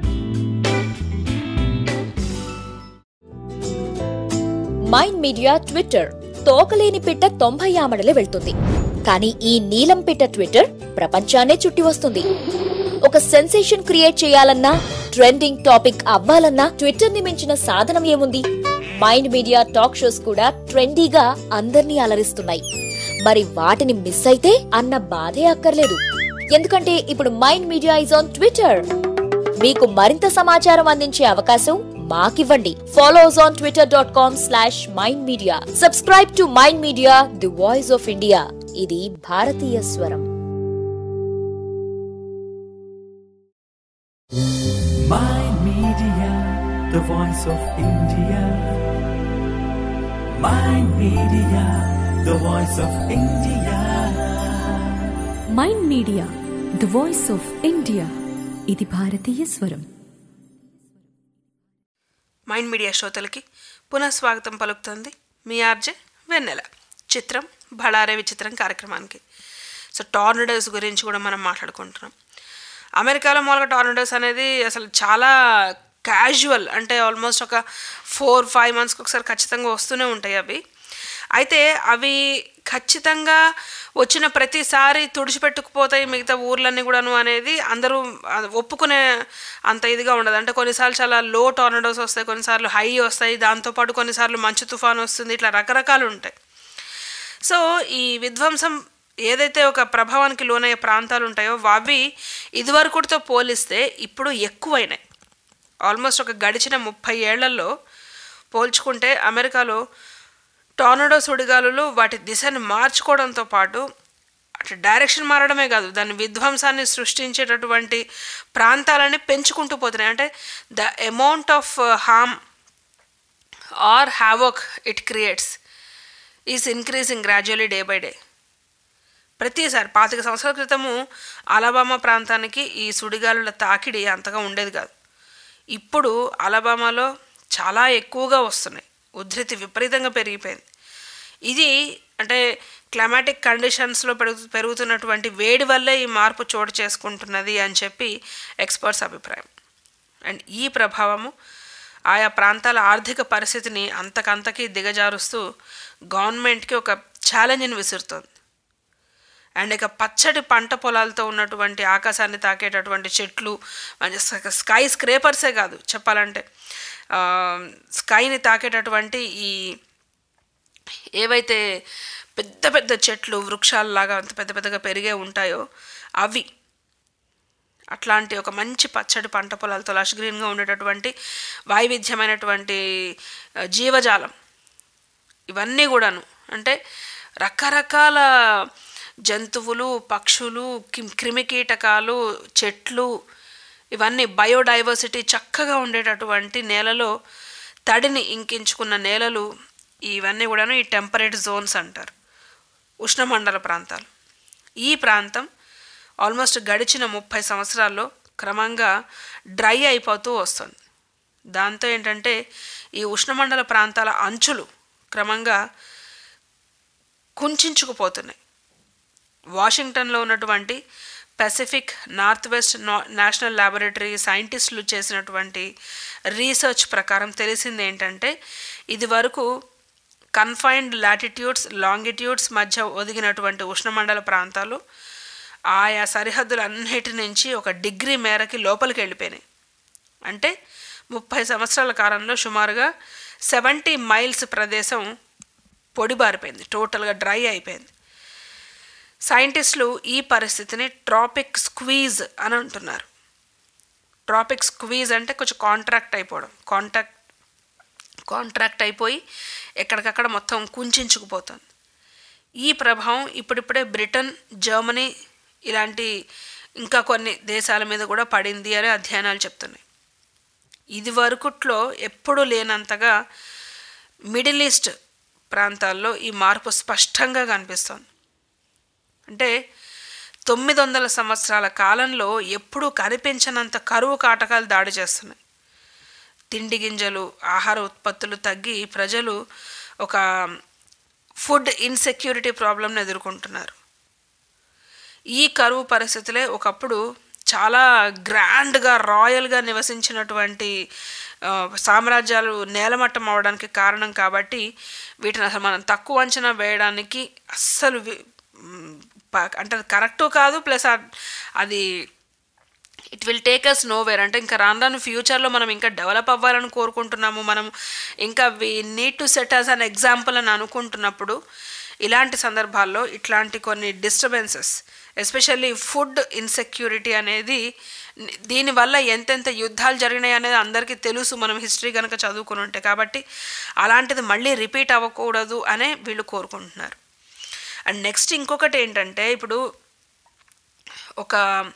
మైండ్ మీడియా ట్విట్టర్ తోకలేని పిట్ట తొంభై ఆమడలే వెళ్తుంది కానీ ఈ నీలం పిట్ట ట్విట్టర్ ప్రపంచాన్నే చుట్టి వస్తుంది ఒక సెన్సేషన్ క్రియేట్ చేయాలన్నా ట్రెండింగ్ టాపిక్ అవ్వాలన్నా ట్విట్టర్ ని మించిన సాధనం ఏముంది మైండ్ మీడియా టాక్ షోస్ కూడా ట్రెండీగా అందర్నీ అలరిస్తున్నాయి మరి వాటిని మిస్ అయితే అన్న బాధే అక్కర్లేదు ఎందుకంటే ఇప్పుడు Mind Media is on Twitter మీకు మరింత సమాచారం అందించే అవకాశం మాకివ్వండి follow us on Twitter dot com slash Mind Media subscribe to Mind Media the voice of India ఇది భారతీయ స్వరం Mind Media, the voice of India. Mind Media, the voice of India. Mind Media the voice of India ఇది భారతీయ స్వరం Mind media శ్రోతలకి పునః స్వాగతం పలుకుతుంది మీ ఆర్జే వెన్నెల చిత్రం బళారే విచిత్రం కార్యక్రమానికి సో టార్నడోస్ గురించి కూడా మనం మాట్లాడుకుంటున్నాం అమెరికాలో మూలక టార్నడోస్ అనేది అసలు చాలా క్యాజువల్ అంటే ఆల్మోస్ట్ ఒక ఫోర్ ఫైవ్ మంత్స్కి ఒకసారి ఖచ్చితంగా వస్తూనే ఉంటాయి అవి అయితే అవి ఖచ్చితంగా వచ్చిన ప్రతిసారి తుడిచిపెట్టుకుపోతాయి మిగతా ఊర్లన్నీ కూడాను అనేది అందరూ అది ఒప్పుకునే అంత ఇదిగా ఉండదు అంటే కొన్నిసార్లు చాలా లో టార్నడోస్ వస్తాయి కొన్నిసార్లు హై వస్తాయి దాంతోపాటు కొన్నిసార్లు మంచు తుఫాను వస్తుంది ఇట్లా రకరకాలు ఉంటాయి సో ఈ విధ్వంసం ఏదైతే ఒక ప్రభావానికి లోనయ్యే ప్రాంతాలు ఉంటాయో అవి ఇదివరకుతో పోలిస్తే ఇప్పుడు ఎక్కువైనాయి ఆల్మోస్ట్ ఒక గడిచిన ముప్పై ఏళ్లలో పోల్చుకుంటే అమెరికాలో టార్నడో సుడిగాలులు వాటి దిశను మార్చుకోవడంతో పాటు అటు డైరెక్షన్ మారడమే కాదు దాని విధ్వంసాన్ని సృష్టించేటటువంటి ప్రాంతాలని పెంచుకుంటూ పోతున్నాయి అంటే the amount of harm or havoc it creates is increasing gradually day by day ప్రతిసారి పాతిక సంవత్సరాల క్రితము అలబామా ప్రాంతానికి ఈ సుడిగాలుల తాకిడి అంతగా ఉండేది కాదు ఇప్పుడు అలబామాలో చాలా ఎక్కువగా వస్తున్నాయి ఉధృతి విపరీతంగా పెరిగిపోయింది ఇది అంటే క్లైమాటిక్ కండిషన్స్లో పెరుగు పెరుగుతున్నటువంటి వేడి వల్లే ఈ మార్పు చోటు చేసుకుంటున్నది అని చెప్పి ఎక్స్పర్ట్స్ అభిప్రాయం అండ్ ఈ ప్రభావము ఆయా ప్రాంతాల ఆర్థిక పరిస్థితిని అంతకంతకీ దిగజారుస్తూ గవర్నమెంట్కి ఒక ఛాలెంజ్ని విసురుతోంది అండ్ ఇక పచ్చడి పంట పొలాలతో ఉన్నటువంటి ఆకాశాన్ని తాకేటటువంటి చెట్లు మంచి స్కై స్క్రేపర్సే కాదు చెప్పాలంటే స్కైని తాకేటటువంటి ఈ ఏవైతే పెద్ద పెద్ద చెట్లు వృక్షాలలాగా అంత పెద్ద పెద్దగా పెరిగే ఉంటాయో అవి అట్లాంటి ఒక మంచి పచ్చడి పంట పొలాలతో లష్ గ్రీన్గా ఉండేటటువంటి వైవిధ్యమైనటువంటి జీవజాలం ఇవన్నీ కూడాను అంటే రకరకాల జంతువులు పక్షులు కిమ్- క్రిమికీటకాలు చెట్లు ఇవన్నీ బయోడైవర్సిటీ చక్కగా ఉండేటటువంటి నేలలో తడిని ఇంకించుకున్న నేలలు ఇవన్నీ కూడాను ఈ టెంపరేట్ జోన్స్ అంటారు ఉష్ణమండల ప్రాంతాలు ఈ ప్రాంతం ఆల్మోస్ట్ గడిచిన ముప్పై సంవత్సరాల్లో క్రమంగా డ్రై అయిపోతూ వస్తుంది దాంతో ఏంటంటే ఈ ఉష్ణమండల ప్రాంతాల అంచులు క్రమంగా కుంచుకుపోతున్నాయి వాషింగ్టన్లో ఉన్నటువంటి Pacific Northwest National Laboratory సైంటిస్టులు చేసినటువంటి రీసెర్చ్ ప్రకారం తెలిసింది ఏంటంటే ఇది వరకు కన్ఫైన్డ్ లాటిట్యూడ్స్ లాంగిట్యూడ్స్ మధ్య ఒదిగినటువంటి ఉష్ణమండల ప్రాంతాలు ఆయా సరిహద్దులన్నిటి నుంచి ఒక డిగ్రీ మేరకి లోపలికి వెళ్ళిపోయినాయి అంటే ముప్పై సంవత్సరాల కాలంలో సుమారుగా సెవెంటీ మైల్స్ ప్రదేశం పొడిబారిపోయింది టోటల్గా డ్రై అయిపోయింది సైంటిస్టులు ఈ పరిస్థితిని ట్రాపిక్ స్క్వీజ్ అని అంటున్నారు ట్రాపిక్ స్క్వీజ్ అంటే కొంచెం కాంట్రాక్ట్ అయిపోవడం కాంటాక్ట్ కాంట్రాక్ట్ అయిపోయి ఎక్కడికక్కడ మొత్తం కుంచుకుపోతుంది ఈ ప్రభావం ఇప్పుడిప్పుడే బ్రిటన్ జర్మనీ ఇలాంటి ఇంకా కొన్ని దేశాల మీద కూడా పడింది అని అధ్యయనాలు చెప్తున్నాయి ఇది వరకుట్లో ఎప్పుడూ లేనంతగా మిడిల్ ఈస్ట్ ప్రాంతాల్లో ఈ మార్పు స్పష్టంగా కనిపిస్తోంది అంటే తొమ్మిది వందల సంవత్సరాల కాలంలో ఎప్పుడూ కనిపించనంత కరువు కాటకాలు దాడి చేస్తున్నాయి తిండి గింజలు ఆహార ఉత్పత్తులు తగ్గి ప్రజలు ఒక ఫుడ్ ఇన్సెక్యూరిటీ ప్రాబ్లంను ఎదుర్కొంటున్నారు ఈ కరువు పరిస్థితులే ఒకప్పుడు చాలా గ్రాండ్గా రాయల్గా నివసించినటువంటి ఆ, సామ్రాజ్యాలు నేలమట్టం అవడానికి కారణం కాబట్టి వీటిని అసలు మనం తక్కువ అంచనా వేయడానికి అస్సలు వి- మ్, ప- అంటే అది కరెక్టు కాదు ప్లస్ అది it will take us nowhere అంటే ఇంకా రాను రాను ఫ్యూచర్లో మనం ఇంకా డెవలప్ అవ్వాలని కోరుకుంటున్నాము మనం ఇంకా we need to set as an example అని అనుకుంటున్నప్పుడు ఇలాంటి సందర్భాల్లో ఇట్లాంటి కొన్ని డిస్టర్బెన్సెస్ ఎస్పెషల్లీ ఫుడ్ ఇన్సెక్యూరిటీ అనేది ని- దీనివల్ల ఎంతెంత యుద్ధాలు జరిగినాయి అనేది అందరికీ తెలుసు మనం హిస్టరీ కనుక చదువుకుని ఉంటే కాబట్టి అలాంటిది మళ్ళీ రిపీట్ అవ్వకూడదు అనే వీళ్ళు కోరుకుంటున్నారు అండ్ నెక్స్ట్ ఇంకొకటి ఏంటంటే ఇప్పుడు ఒక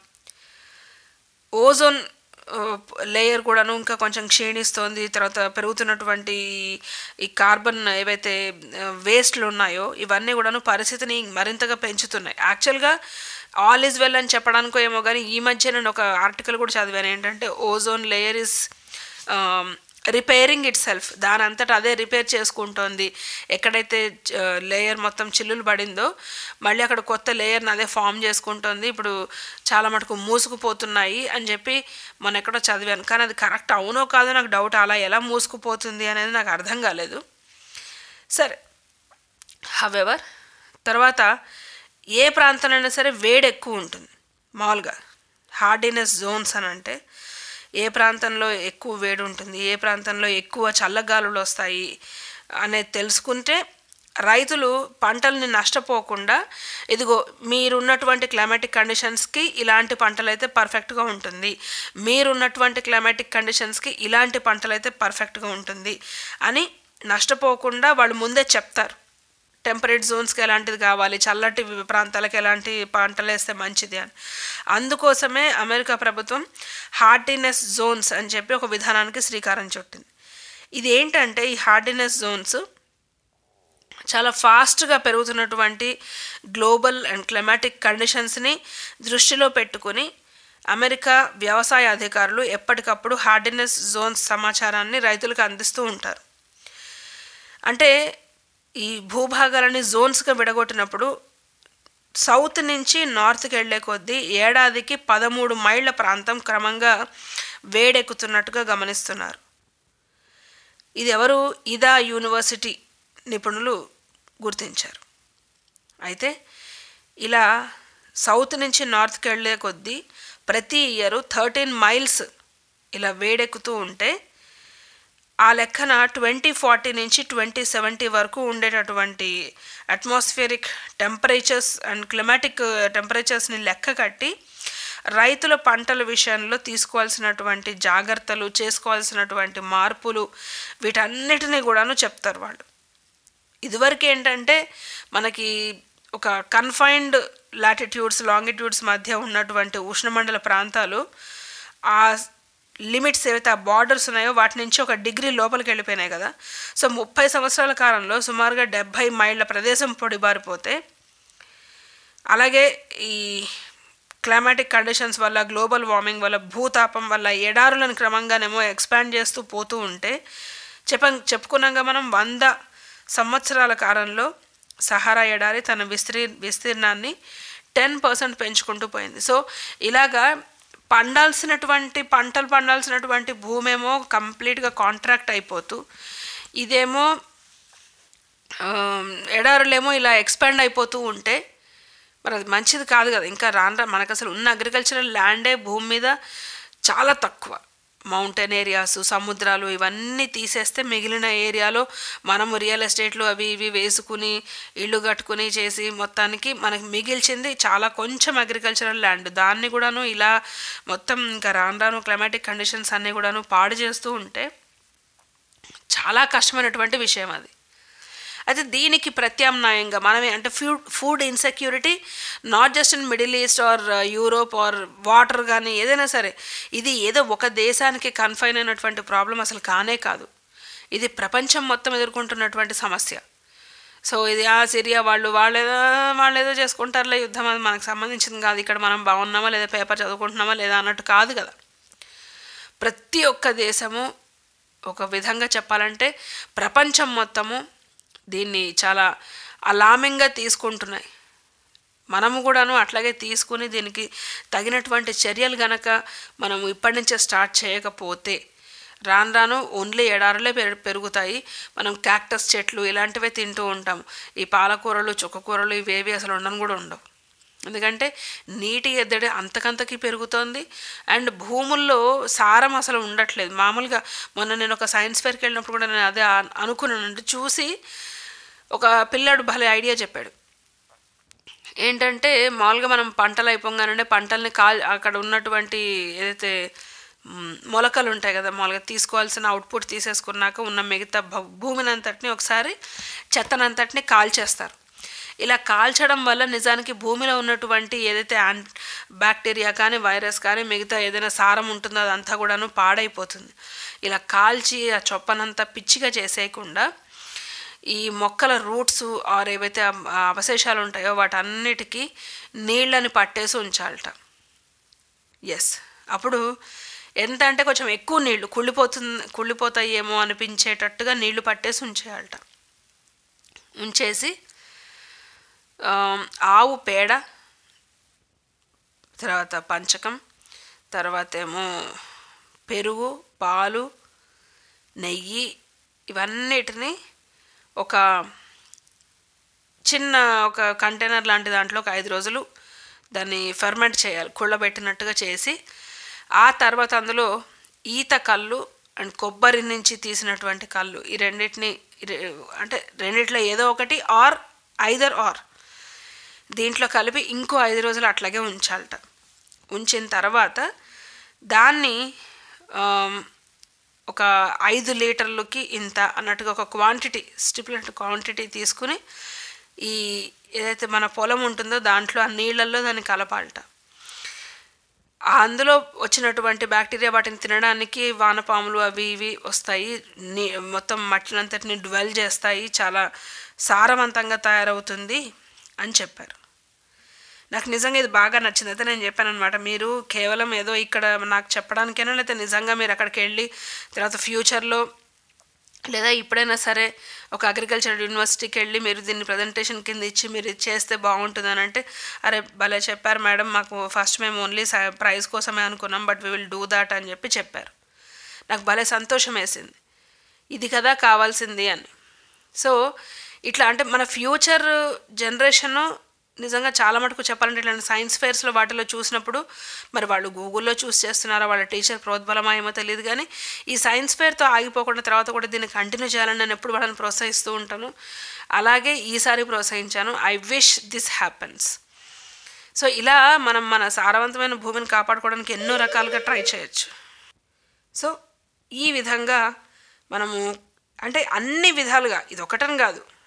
ఓజోన్ లేయర్ కూడాను ఇంకా కొంచెం క్షీణిస్తోంది తర్వాత పెరుగుతున్నటువంటి ఈ కార్బన్ ఏవైతే వేస్ట్లు ఉన్నాయో ఇవన్నీ కూడాను పరిస్థితిని మరింతగా పెంచుతున్నాయి యాక్చువల్గా ఆల్ ఈజ్ వెల్ అని చెప్పడానికో ఏమో కానీ ఈ మధ్య నేను ఒక ఆర్టికల్ కూడా చదివాను ఏంటంటే ozone layer is repairing itself దాని అంతటా అదే రిపేర్ చేసుకుంటోంది ఎక్కడైతే లేయర్ మొత్తం చిల్లులు పడిందో మళ్ళీ అక్కడ కొత్త లేయర్ని అదే ఫామ్ చేసుకుంటోంది ఇప్పుడు చాలా మటుకు మూసుకుపోతున్నాయి అని చెప్పి మొన్న ఎక్కడో చదివాను కానీ అది కరెక్ట్ అవునో కాదో నాకు డౌట్ అలా ఎలా మూసుకుపోతుంది అనేది నాకు అర్థం కాలేదు సరే హవెవర్ తర్వాత ఏ ప్రాంతంలో సరే వేడి ఎక్కువ ఉంటుంది మామూలుగా హార్డినెస్ జోన్స్ అని అంటే ఏ ప్రాంతంలో ఎక్కువ వేడి ఉంటుంది ఏ ప్రాంతంలో ఎక్కువ చల్లగాలులు వస్తాయి అనేది తెలుసుకుంటే రైతులు పంటల్ని నష్టపోకుండా ఇదిగో మీరున్నటువంటి క్లైమాటిక్ కండిషన్స్కి ఇలాంటి పంటలు అయితే పర్ఫెక్ట్గా ఉంటుంది మీరున్నటువంటి క్లైమాటిక్ కండిషన్స్కి ఇలాంటి పంటలు అయితే పర్ఫెక్ట్గా ఉంటుంది అని నష్టపోకుండా వాళ్ళు ముందే చెప్తారు టెంపరేట్ జోన్స్కి ఎలాంటిది కావాలి చల్లటి ప్రాంతాలకు ఎలాంటి పంటలు వేస్తే మంచిది అని అందుకోసమే అమెరికా ప్రభుత్వం హార్డినెస్ జోన్స్ అని చెప్పి ఒక విధానానికి శ్రీకారం చుట్టింది ఇది ఏంటంటే ఈ హార్డినెస్ జోన్స్ చాలా ఫాస్ట్గా పెరుగుతున్నటువంటి గ్లోబల్ అండ్ క్లైమాటిక్ కండిషన్స్ని దృష్టిలో పెట్టుకుని అమెరికా వ్యవసాయ అధికారులు ఎప్పటికప్పుడు హార్డినెస్ జోన్స్ సమాచారాన్ని రైతులకు అందిస్తూ ఉంటారు అంటే ఈ భూభాగాలని జోన్స్గా విడగొట్టినప్పుడు సౌత్ నుంచి నార్త్కి వెళ్ళే కొద్దీ ఏడాదికి పదమూడు మైళ్ళ ప్రాంతం క్రమంగా వేడెక్కుతున్నట్టుగా గమనిస్తున్నారు ఇది ఎవరు ఇదా యూనివర్సిటీ నిపుణులు గుర్తించారు అయితే ఇలా సౌత్ నుంచి నార్త్కి వెళ్ళే కొద్దీ ప్రతి ఇయర్ థర్టీన్ మైల్స్ ఇలా వేడెక్కుతూ ఉంటే ఆ లెక్కన ట్వంటీ ఫార్టీ నుంచి ట్వంటీ సెవెంటీ వరకు ఉండేటటువంటి అట్మాస్ఫియరిక్ టెంపరేచర్స్ అండ్ క్లైమాటిక్ టెంపరేచర్స్ని లెక్క కట్టి రైతుల పంటల విషయంలో తీసుకోవాల్సినటువంటి జాగ్రత్తలు చేసుకోవాల్సినటువంటి మార్పులు వీటన్నిటినీ కూడాను చెప్తారు వాళ్ళు ఇదివరకు ఏంటంటే మనకి ఒక కన్ఫైన్డ్ లాటిట్యూడ్స్ లాంగిట్యూడ్స్ మధ్య ఉన్నటువంటి ఉష్ణమండల ప్రాంతాలు ఆ లిమిట్స్ ఏవైతే ఆ బార్డర్స్ ఉన్నాయో వాటి నుంచి ఒక డిగ్రీ లోపలికి వెళ్ళిపోయినాయి కదా సో ముప్పై సంవత్సరాల కాలంలో సుమారుగా డెబ్భై మైళ్ళ ప్రదేశం పొడిబారిపోతే అలాగే ఈ క్లైమాటిక్ కండిషన్స్ వల్ల గ్లోబల్ వార్మింగ్ వల్ల భూతాపం వల్ల ఎడారులను క్రమంగానేమో ఎక్స్పాండ్ చేస్తూ పోతూ ఉంటే చెప్ప చెప్పుకున్నాక మనం వంద సంవత్సరాల కాలంలో సహారా ఎడారి తన విస్తీ విస్తీర్ణాన్ని టెన్ పర్సెంట్ పెంచుకుంటూ పోయింది సో ఇలాగా పండాల్సినటువంటి పంటలు పండాల్సినటువంటి భూమి ఏమో కంప్లీట్గా కాంట్రాక్ట్ అయిపోతూ ఇదేమో ఎడారులేమో ఇలా ఎక్స్పాండ్ అయిపోతూ ఉంటే మరి అది మంచిది కాదు కదా ఇంకా రాను రా మనకు అసలు ఉన్న అగ్రికల్చరల్ ల్యాండే భూమి మీద చాలా తక్కువ మౌంటైన్ ఏరియాస్ సముద్రాలు ఇవన్నీ తీసేస్తే మిగిలిన ఏరియాలో మనము రియల్ ఎస్టేట్లు అవి ఇవి వేసుకుని ఇల్లు కట్టుకుని చేసి మొత్తానికి మనకి మిగిల్చింది చాలా కొంచెం అగ్రికల్చరల్ ల్యాండ్ దాన్ని కూడాను ఇలా మొత్తం ఇంకా రాను రాను క్లైమాటిక్ కండిషన్స్ అన్నీ కూడాను పాడు చేస్తూ ఉంటే చాలా కష్టమైనటువంటి విషయం అది అయితే దీనికి ప్రత్యామ్నాయంగా మనమే అంటే food food insecurity not just in Middle East or Europe or water కానీ ఏదైనా సరే ఇది ఏదో ఒక దేశానికి కన్ఫైన్ అయినటువంటి ప్రాబ్లం అసలు కానే కాదు ఇది ప్రపంచం మొత్తం ఎదుర్కొంటున్నటువంటి సమస్య సో ఇది ఆ సిరియా వాళ్ళు వాళ్ళేదో వాళ్ళు ఏదో చేసుకుంటారులే యుద్ధం అది మనకు సంబంధించింది కాదు ఇక్కడ మనం బాగున్నామా లేదా పేపర్ చదువుకుంటున్నామా లేదా అన్నట్టు కాదు కదా ప్రతి ఒక్క దేశము ఒక విధంగా చెప్పాలంటే ప్రపంచం మొత్తము దీన్ని చాలా అలామింగ్గా తీసుకుంటున్నాయి మనము కూడాను అట్లాగే తీసుకుని దీనికి తగినటువంటి చర్యలు గనక మనం ఇప్పటి నుంచే స్టార్ట్ చేయకపోతే రాను రాను ఓన్లీ ఎడారులే పెరు పెరుగుతాయి మనం క్యాక్టస్ చెట్లు ఇలాంటివే తింటూ ఉంటాం ఈ పాలకూరలు చుక్కకూరలు ఇవేవి అసలు ఉండను కూడా ఉండవు ఎందుకంటే నీటి ఎద్దడి అంతకంతకి పెరుగుతోంది అండ్ భూముల్లో సారం అసలు ఉండట్లేదు మామూలుగా మొన్న నేను ఒక సైన్స్ ఫేర్కి వెళ్ళినప్పుడు కూడా నేను అదే అను- అనుకున్నాను అంటే చూసి ఒక పిల్లాడు భలే ఐడియా చెప్పాడు ఏంటంటే మామూలుగా మనం పంటలు అయిపోగానే పంటల్ని కాల్ అక్కడ ఉన్నటువంటి ఏదైతే మ్, మొలకలు ఉంటాయి కదా మామూలుగా తీసుకోవాల్సిన అవుట్పుట్ తీసేసుకున్నాక ఉన్న మిగతా భ- భూమిని అంతటిని ఒకసారి చెత్తనంతటిని కాల్చేస్తారు ఇలా కాల్చడం వల్ల నిజానికి భూమిలో ఉన్నటువంటి ఏదైతే యాన్ బ్యాక్టీరియా కానీ వైరస్ కానీ మిగతా ఏదైనా సారం ఉంటుందో అదంతా కూడాను పాడైపోతుంది ఇలా కాల్చి ఆ చొప్పనంతా పిచ్చిగా చేసేయకుండా ఈ మొక్కల రూట్స్ ఆర్ ఏవైతే ఆ- ఆ అవశేషాలు ఉంటాయో వాటన్నిటికీ నీళ్ళని పట్టేసి ఉంచాలట ఎస్ అప్పుడు ఎంత అంటే కొంచెం ఎక్కువ నీళ్లు కుళ్ళిపోతుంది కుళ్ళిపోతాయేమో అనిపించేటట్టుగా నీళ్లు పట్టేసి ఉంచేయాలట ఉంచేసి ఆ, ఆవు పేడ తర్వాత పంచకం తర్వాత ఏమో పెరుగు పాలు నెయ్యి ఇవన్నిటిని ఒక చిన్న ఒక కంటైనర్ లాంటి దాంట్లో ఒక ఐదు రోజులు దాన్ని ఫెర్మెంట్ చేయాలి కుళ్ళబెట్టినట్టుగా చేసి ఆ తర్వాత అందులో ఈత కళ్ళు అండ్ కొబ్బరి నుంచి తీసినటువంటి కళ్ళు ఈ రెండింటిని ఈ రె- అంటే రెండిట్లో ఏదో ఒకటి ఆర్ ఐదర్ ఆర్ దీంట్లో కలిపి ఇంకో ఐదు రోజులు అట్లాగే ఉంచాలట ఉంచిన తర్వాత దాన్ని ఆమ్, ఒక ఐదు లీటర్లకి ఇంత అన్నట్టుగా ఒక క్వాంటిటీ స్టిపులెంట్ క్వాంటిటీ తీసుకుని ఈ ఏదైతే మన పొలం ఉంటుందో దాంట్లో ఆ నీళ్ళల్లో దాన్ని కలపాలట ఆ అందులో వచ్చినటువంటి బ్యాక్టీరియా వాటిని తినడానికి వానపాములు అవి ఇవి వస్తాయి నీ మొత్తం మట్టినంతటిని డ్వెల్ చేస్తాయి చాలా సారవంతంగా తయారవుతుంది అని చెప్పారు నాకు నిజంగా ఇది బాగా నచ్చింది అయితే నేను చెప్పాను అనమాట మీరు కేవలం ఏదో ఇక్కడ నాకు చెప్పడానికైనా లేకపోతే నిజంగా మీరు అక్కడికి వెళ్ళి తర్వాత ఫ్యూచర్లో లేదా ఇప్పుడైనా సరే ఒక అగ్రికల్చర్ యూనివర్సిటీకి వెళ్ళి మీరు దీన్ని ప్రజెంటేషన్ కింద ఇచ్చి మీరు ఇది చేస్తే బాగుంటుంది అని అంటే అరే భలే చెప్పారు మేడం మాకు ఫస్ట్ మేము ఓన్లీ ప్రైజ్ కోసమే అనుకున్నాం but we will do that అని చెప్పి చెప్పారు నాకు భలే సంతోషం వేసింది ఇది కదా కావాల్సింది అని సో ఇట్లా అంటే మన ఫ్యూచర్ జనరేషను నిజంగా చాలా మటుకు చెప్పాలంటే ఇట్లాంటి సైన్స్ ఫేర్స్లో వాటిలో చూసినప్పుడు మరి వాళ్ళు గూగుల్లో చూస్ చేస్తున్నారా వాళ్ళ టీచర్ ప్రోద్బలమా ఏమో తెలియదు కానీ ఈ సైన్స్ ఫేర్తో ఆగిపోకుండా తర్వాత కూడా దీన్ని కంటిన్యూ చేయాలని నేను ఎప్పుడు వాళ్ళని ప్రోత్సహిస్తూ ఉంటాను అలాగే ఈసారి ప్రోత్సహించాను I wish this happens so ఇలా మనం మన సారవంతమైన భూమిని కాపాడుకోవడానికి ఎన్నో రకాలుగా ట్రై చేయొచ్చు సో ఈ విధంగా మనము అంటే అన్ని విధాలుగా ఇది ఒకటని కాదు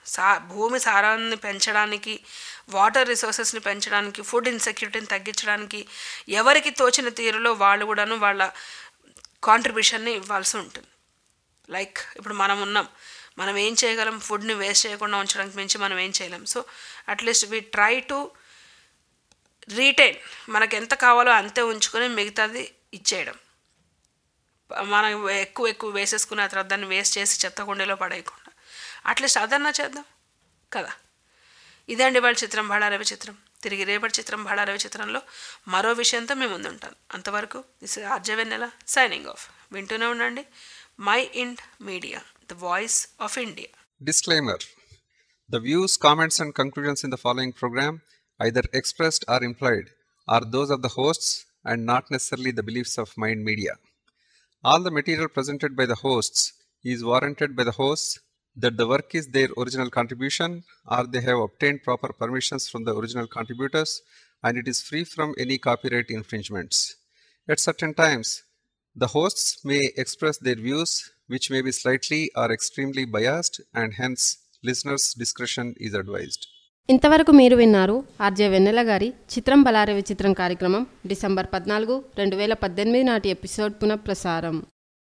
సా భూమి సారాన్ని పెంచడానికి వాటర్ రిసోర్సెస్ని పెంచడానికి ఫుడ్ ఇన్సెక్యూరిటీని తగ్గించడానికి ఎవరికి తోచిన తీరులో వాళ్ళు కూడాను వాళ్ళ కాంట్రిబ్యూషన్ని ఇవ్వాల్సి ఉంటుంది లైక్ ఇప్పుడు మనం ఉన్నాం మనం ఏం చేయగలం ఫుడ్ని వేస్ట్ చేయకుండా ఉంచడానికి మించి మనం ఏం చేయలేం so at least we try to retain మనకు ఎంత కావాలో అంతే ఉంచుకొని మిగతాది ఇచ్చేయడం మనం ఎక్కువ ఎక్కువ వేసేసుకున్న తర్వాత దాన్ని వేస్ట్ చేసి చెత్త కుండీలో పడేయకుండా అట్లీస్ట్ అదన్నా చేద్దాం కదా ఇదండి వాళ్ళ చిత్రం భాళారవి చిత్రం తిరిగి రేపటి చిత్రం భాళారవి చిత్రంలో మరో విషయంతో మేము ముందుంటాను అంతవరకు దిస్ ఆర్జవెన్నెల సైనింగ్ ఆఫ్ వింటూనే ఉండండి Mind Media the voice of India Disclaimer The views, comments, and conclusions in the following program, either expressed or implied, are those of the hosts and not necessarily the beliefs of Mind Media. All the material presented by the hosts is warranted by the hosts that the work is their original contribution or they have obtained proper permissions from the original contributors and it is free from any copyright infringements. At certain times, the hosts may express their views which may be slightly or extremely biased and hence listeners' discretion is advised. ఇంతవరకు మీరు విన్నారు RJ వెన్నెల గారి చిత్రం బలారవి చిత్రం కార్యక్రమం December పద్నాలుగు రెండు వేల పద్దెనిమిది నాటి ఎపిసోడ్ పునఃప్రసారం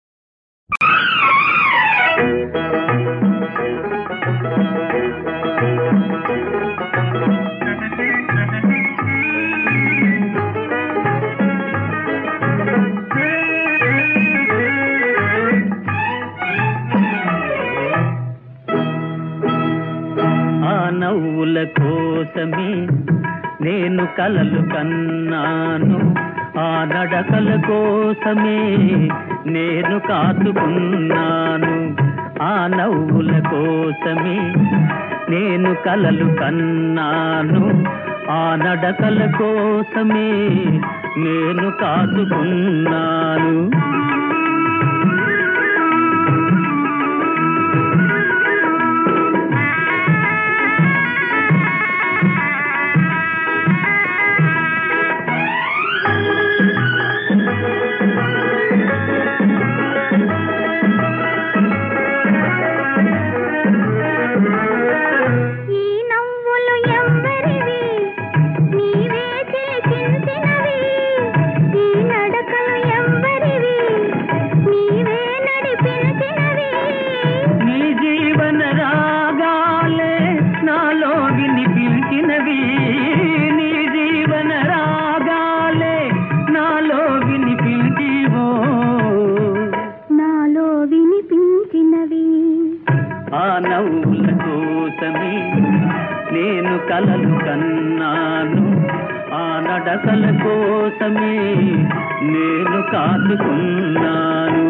ఆ నవ్వుల కోసమే నేను కలలు కన్నాను ఆ నడకల కోసమే నేను కాచుకున్నాను ఆ నవ్వుల కోసమే నేను కలలు కన్నాను ఆ నడకల కోసమే నేను కాచుకున్నాను ఈ నవ్వులు ఎవ్వరివి నీవే చేసించినవి ఈ నడకలు ఎవ్వరివి నీవే నడిపించినవి నీ జీవన రాగాలే నాలో వినిపించినవి నీ జీవన రాగాలే నాలో వినిపించివో నాలో వినిపించినవి ఆ నవ్వుల కోసమే నేను కలలు కన్నాను ఆ నడకల కోసమే నేను కాచుకున్నాను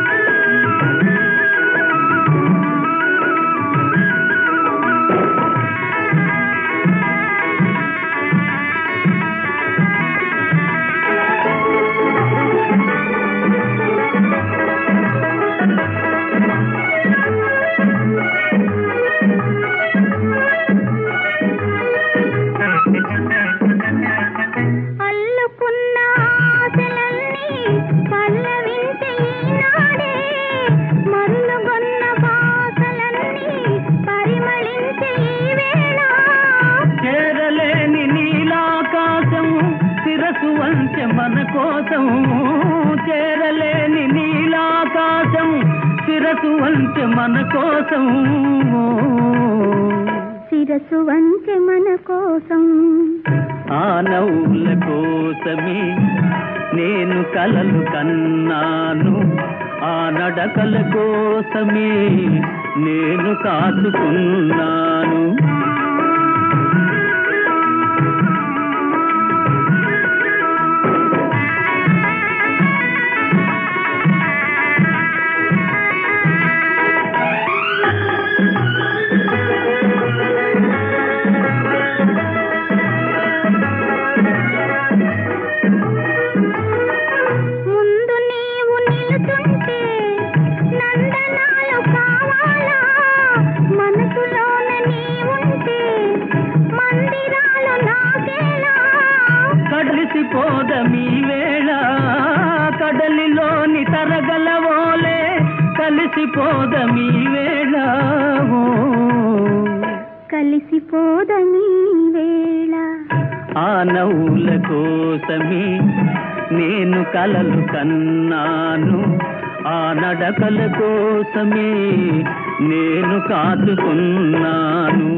అల్లుకున్న ఆశలన్నీ పల్లవించే ఈనాడే మరులుగొన్న బాసలన్నీ పరిమళించే ఈ వేళ చేరలేని నీలాకాశం శిరసు వంచె మన కోసం చేరలేని నీలాకాశం శిరసు వంచె మన కోసం శిరసు వంచె మన కోసం ఆ నవ్వుల కోసమే నేను కలలు కన్నాను ఆ నడకల కోసమే నేను కాచుకున్నాను ముందు నీవు నిలుచుంటే నందనాలు కావాలా మనసులోన నీవుంటే మందిరాలు నాకేలా కడిసిపోదమీ వేళ కడలిలోని తరగలవోలే కలిసిపోదమీ వేళ ఓ కలిసిపోదమీ వేళ ఆ నవ్వుల కోసమే నేను కలలు కన్నాను ఆ నడకల కోసమే నేను కాచుకున్నాను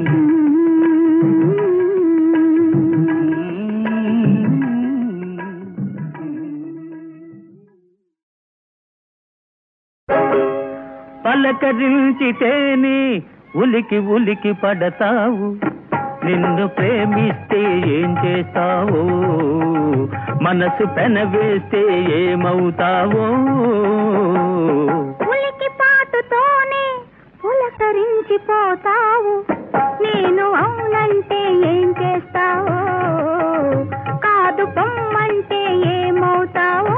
పలకరించితేనే ఉలికి ఉలికి పడతావు నిన్ను ప్రేమిస్తే ఏం చేస్తావో మనసు పెనవేస్తే ఏమవుతావో ఉలికి పాటుతోనే పులకరించిపోతావు నేను అవునంటే ఏం చేస్తావో కాదు పొమ్మంటే ఏమవుతావో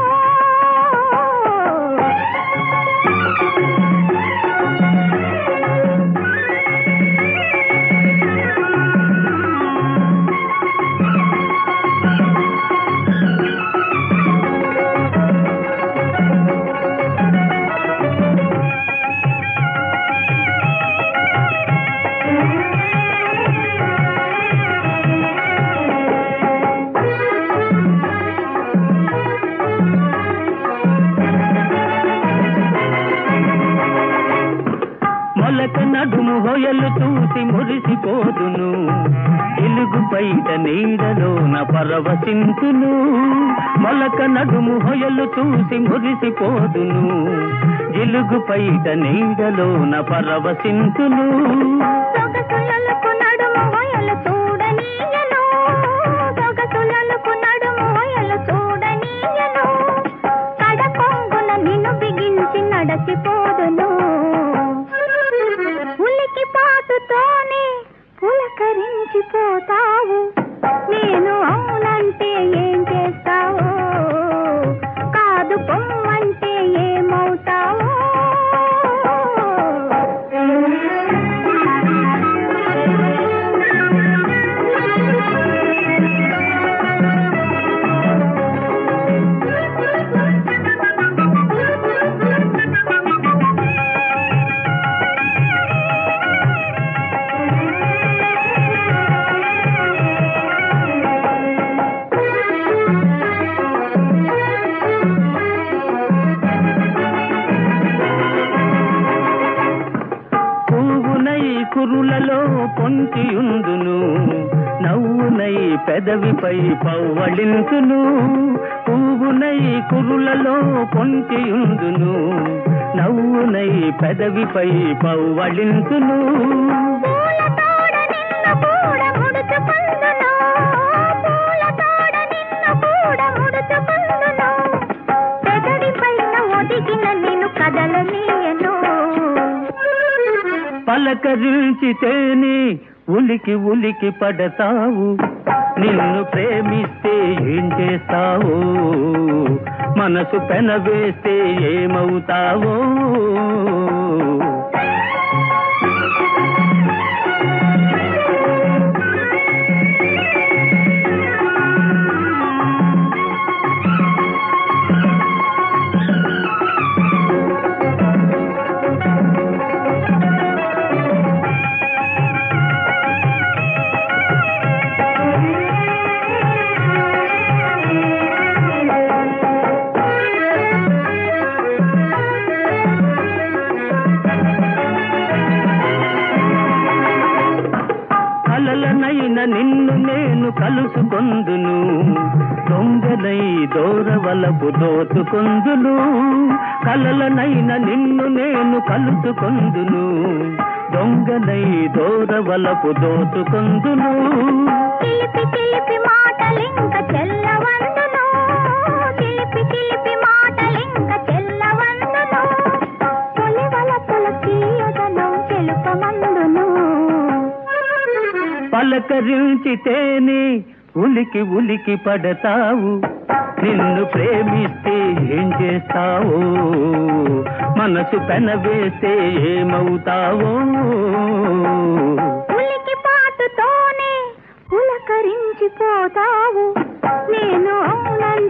మొలక నడుము హొయలు చూసి మురిసిపోదును ఇలుగు బయట నీడలోన పరవశింతును మొలక నడుము హొయలు చూసి మురిసిపోదును జిలుగు బయట నీడలోన పరవశింతును సొగసులకు నడుము వయలు చూడనీయను సొగసులకు నడుము వయలు చూడనీయను కడకొంగున నిన్ను బిగించి నడచిపోదును ఉలికి పాటుతోనే పులకరించిపోతావు నేను అవునంటే ఏం చేస్తావో కాదు పొమ్మంటే ఏమవుతావో పువ్వునై కురులలో పొంచియుందును నవ్వునై పెదవిపై పవ్వళింతును పువ్వునై కురులలో పొంచియుందును నవ్వునై పెదవిపై పవ్వళింతును కూడా ముడుచుకుందును పూల తోడ నిన్ను కూడా ముడుచుకుందును పెదవి పైన ఒదిగిన నేను కదలనీయను పలకరించితేనే ఉలికి ఉలికి పడతావు నిన్ను ప్రేమిస్తే ఏం చేస్తావో మనసు పెనవేస్తే ఏమవుతావో కలలనైన నిన్ను నేను కలుసుకొందును దొంగనై దోరవలపు దోచుకొందును కలలనైన నిన్ను నేను కలుసుకొందును దొంగనై దోరవలపు దోచుకొందును చిలిపి చిలిపి మాటలింక చెల్లవందును చిలిపి చిలిపి మాటలింక చెల్లవందును పులివల పులకీయదను చెలుపమందును పలకరించితేనే ఉలికి ఉలికి పడతావు నిన్ను ప్రేమిస్తే ఏం చేస్తావో మనసు పెనవేస్తే ఏమవుతావో ఉలికి పాటుతోనే పులకరించిపోతావు నేను అవునంటే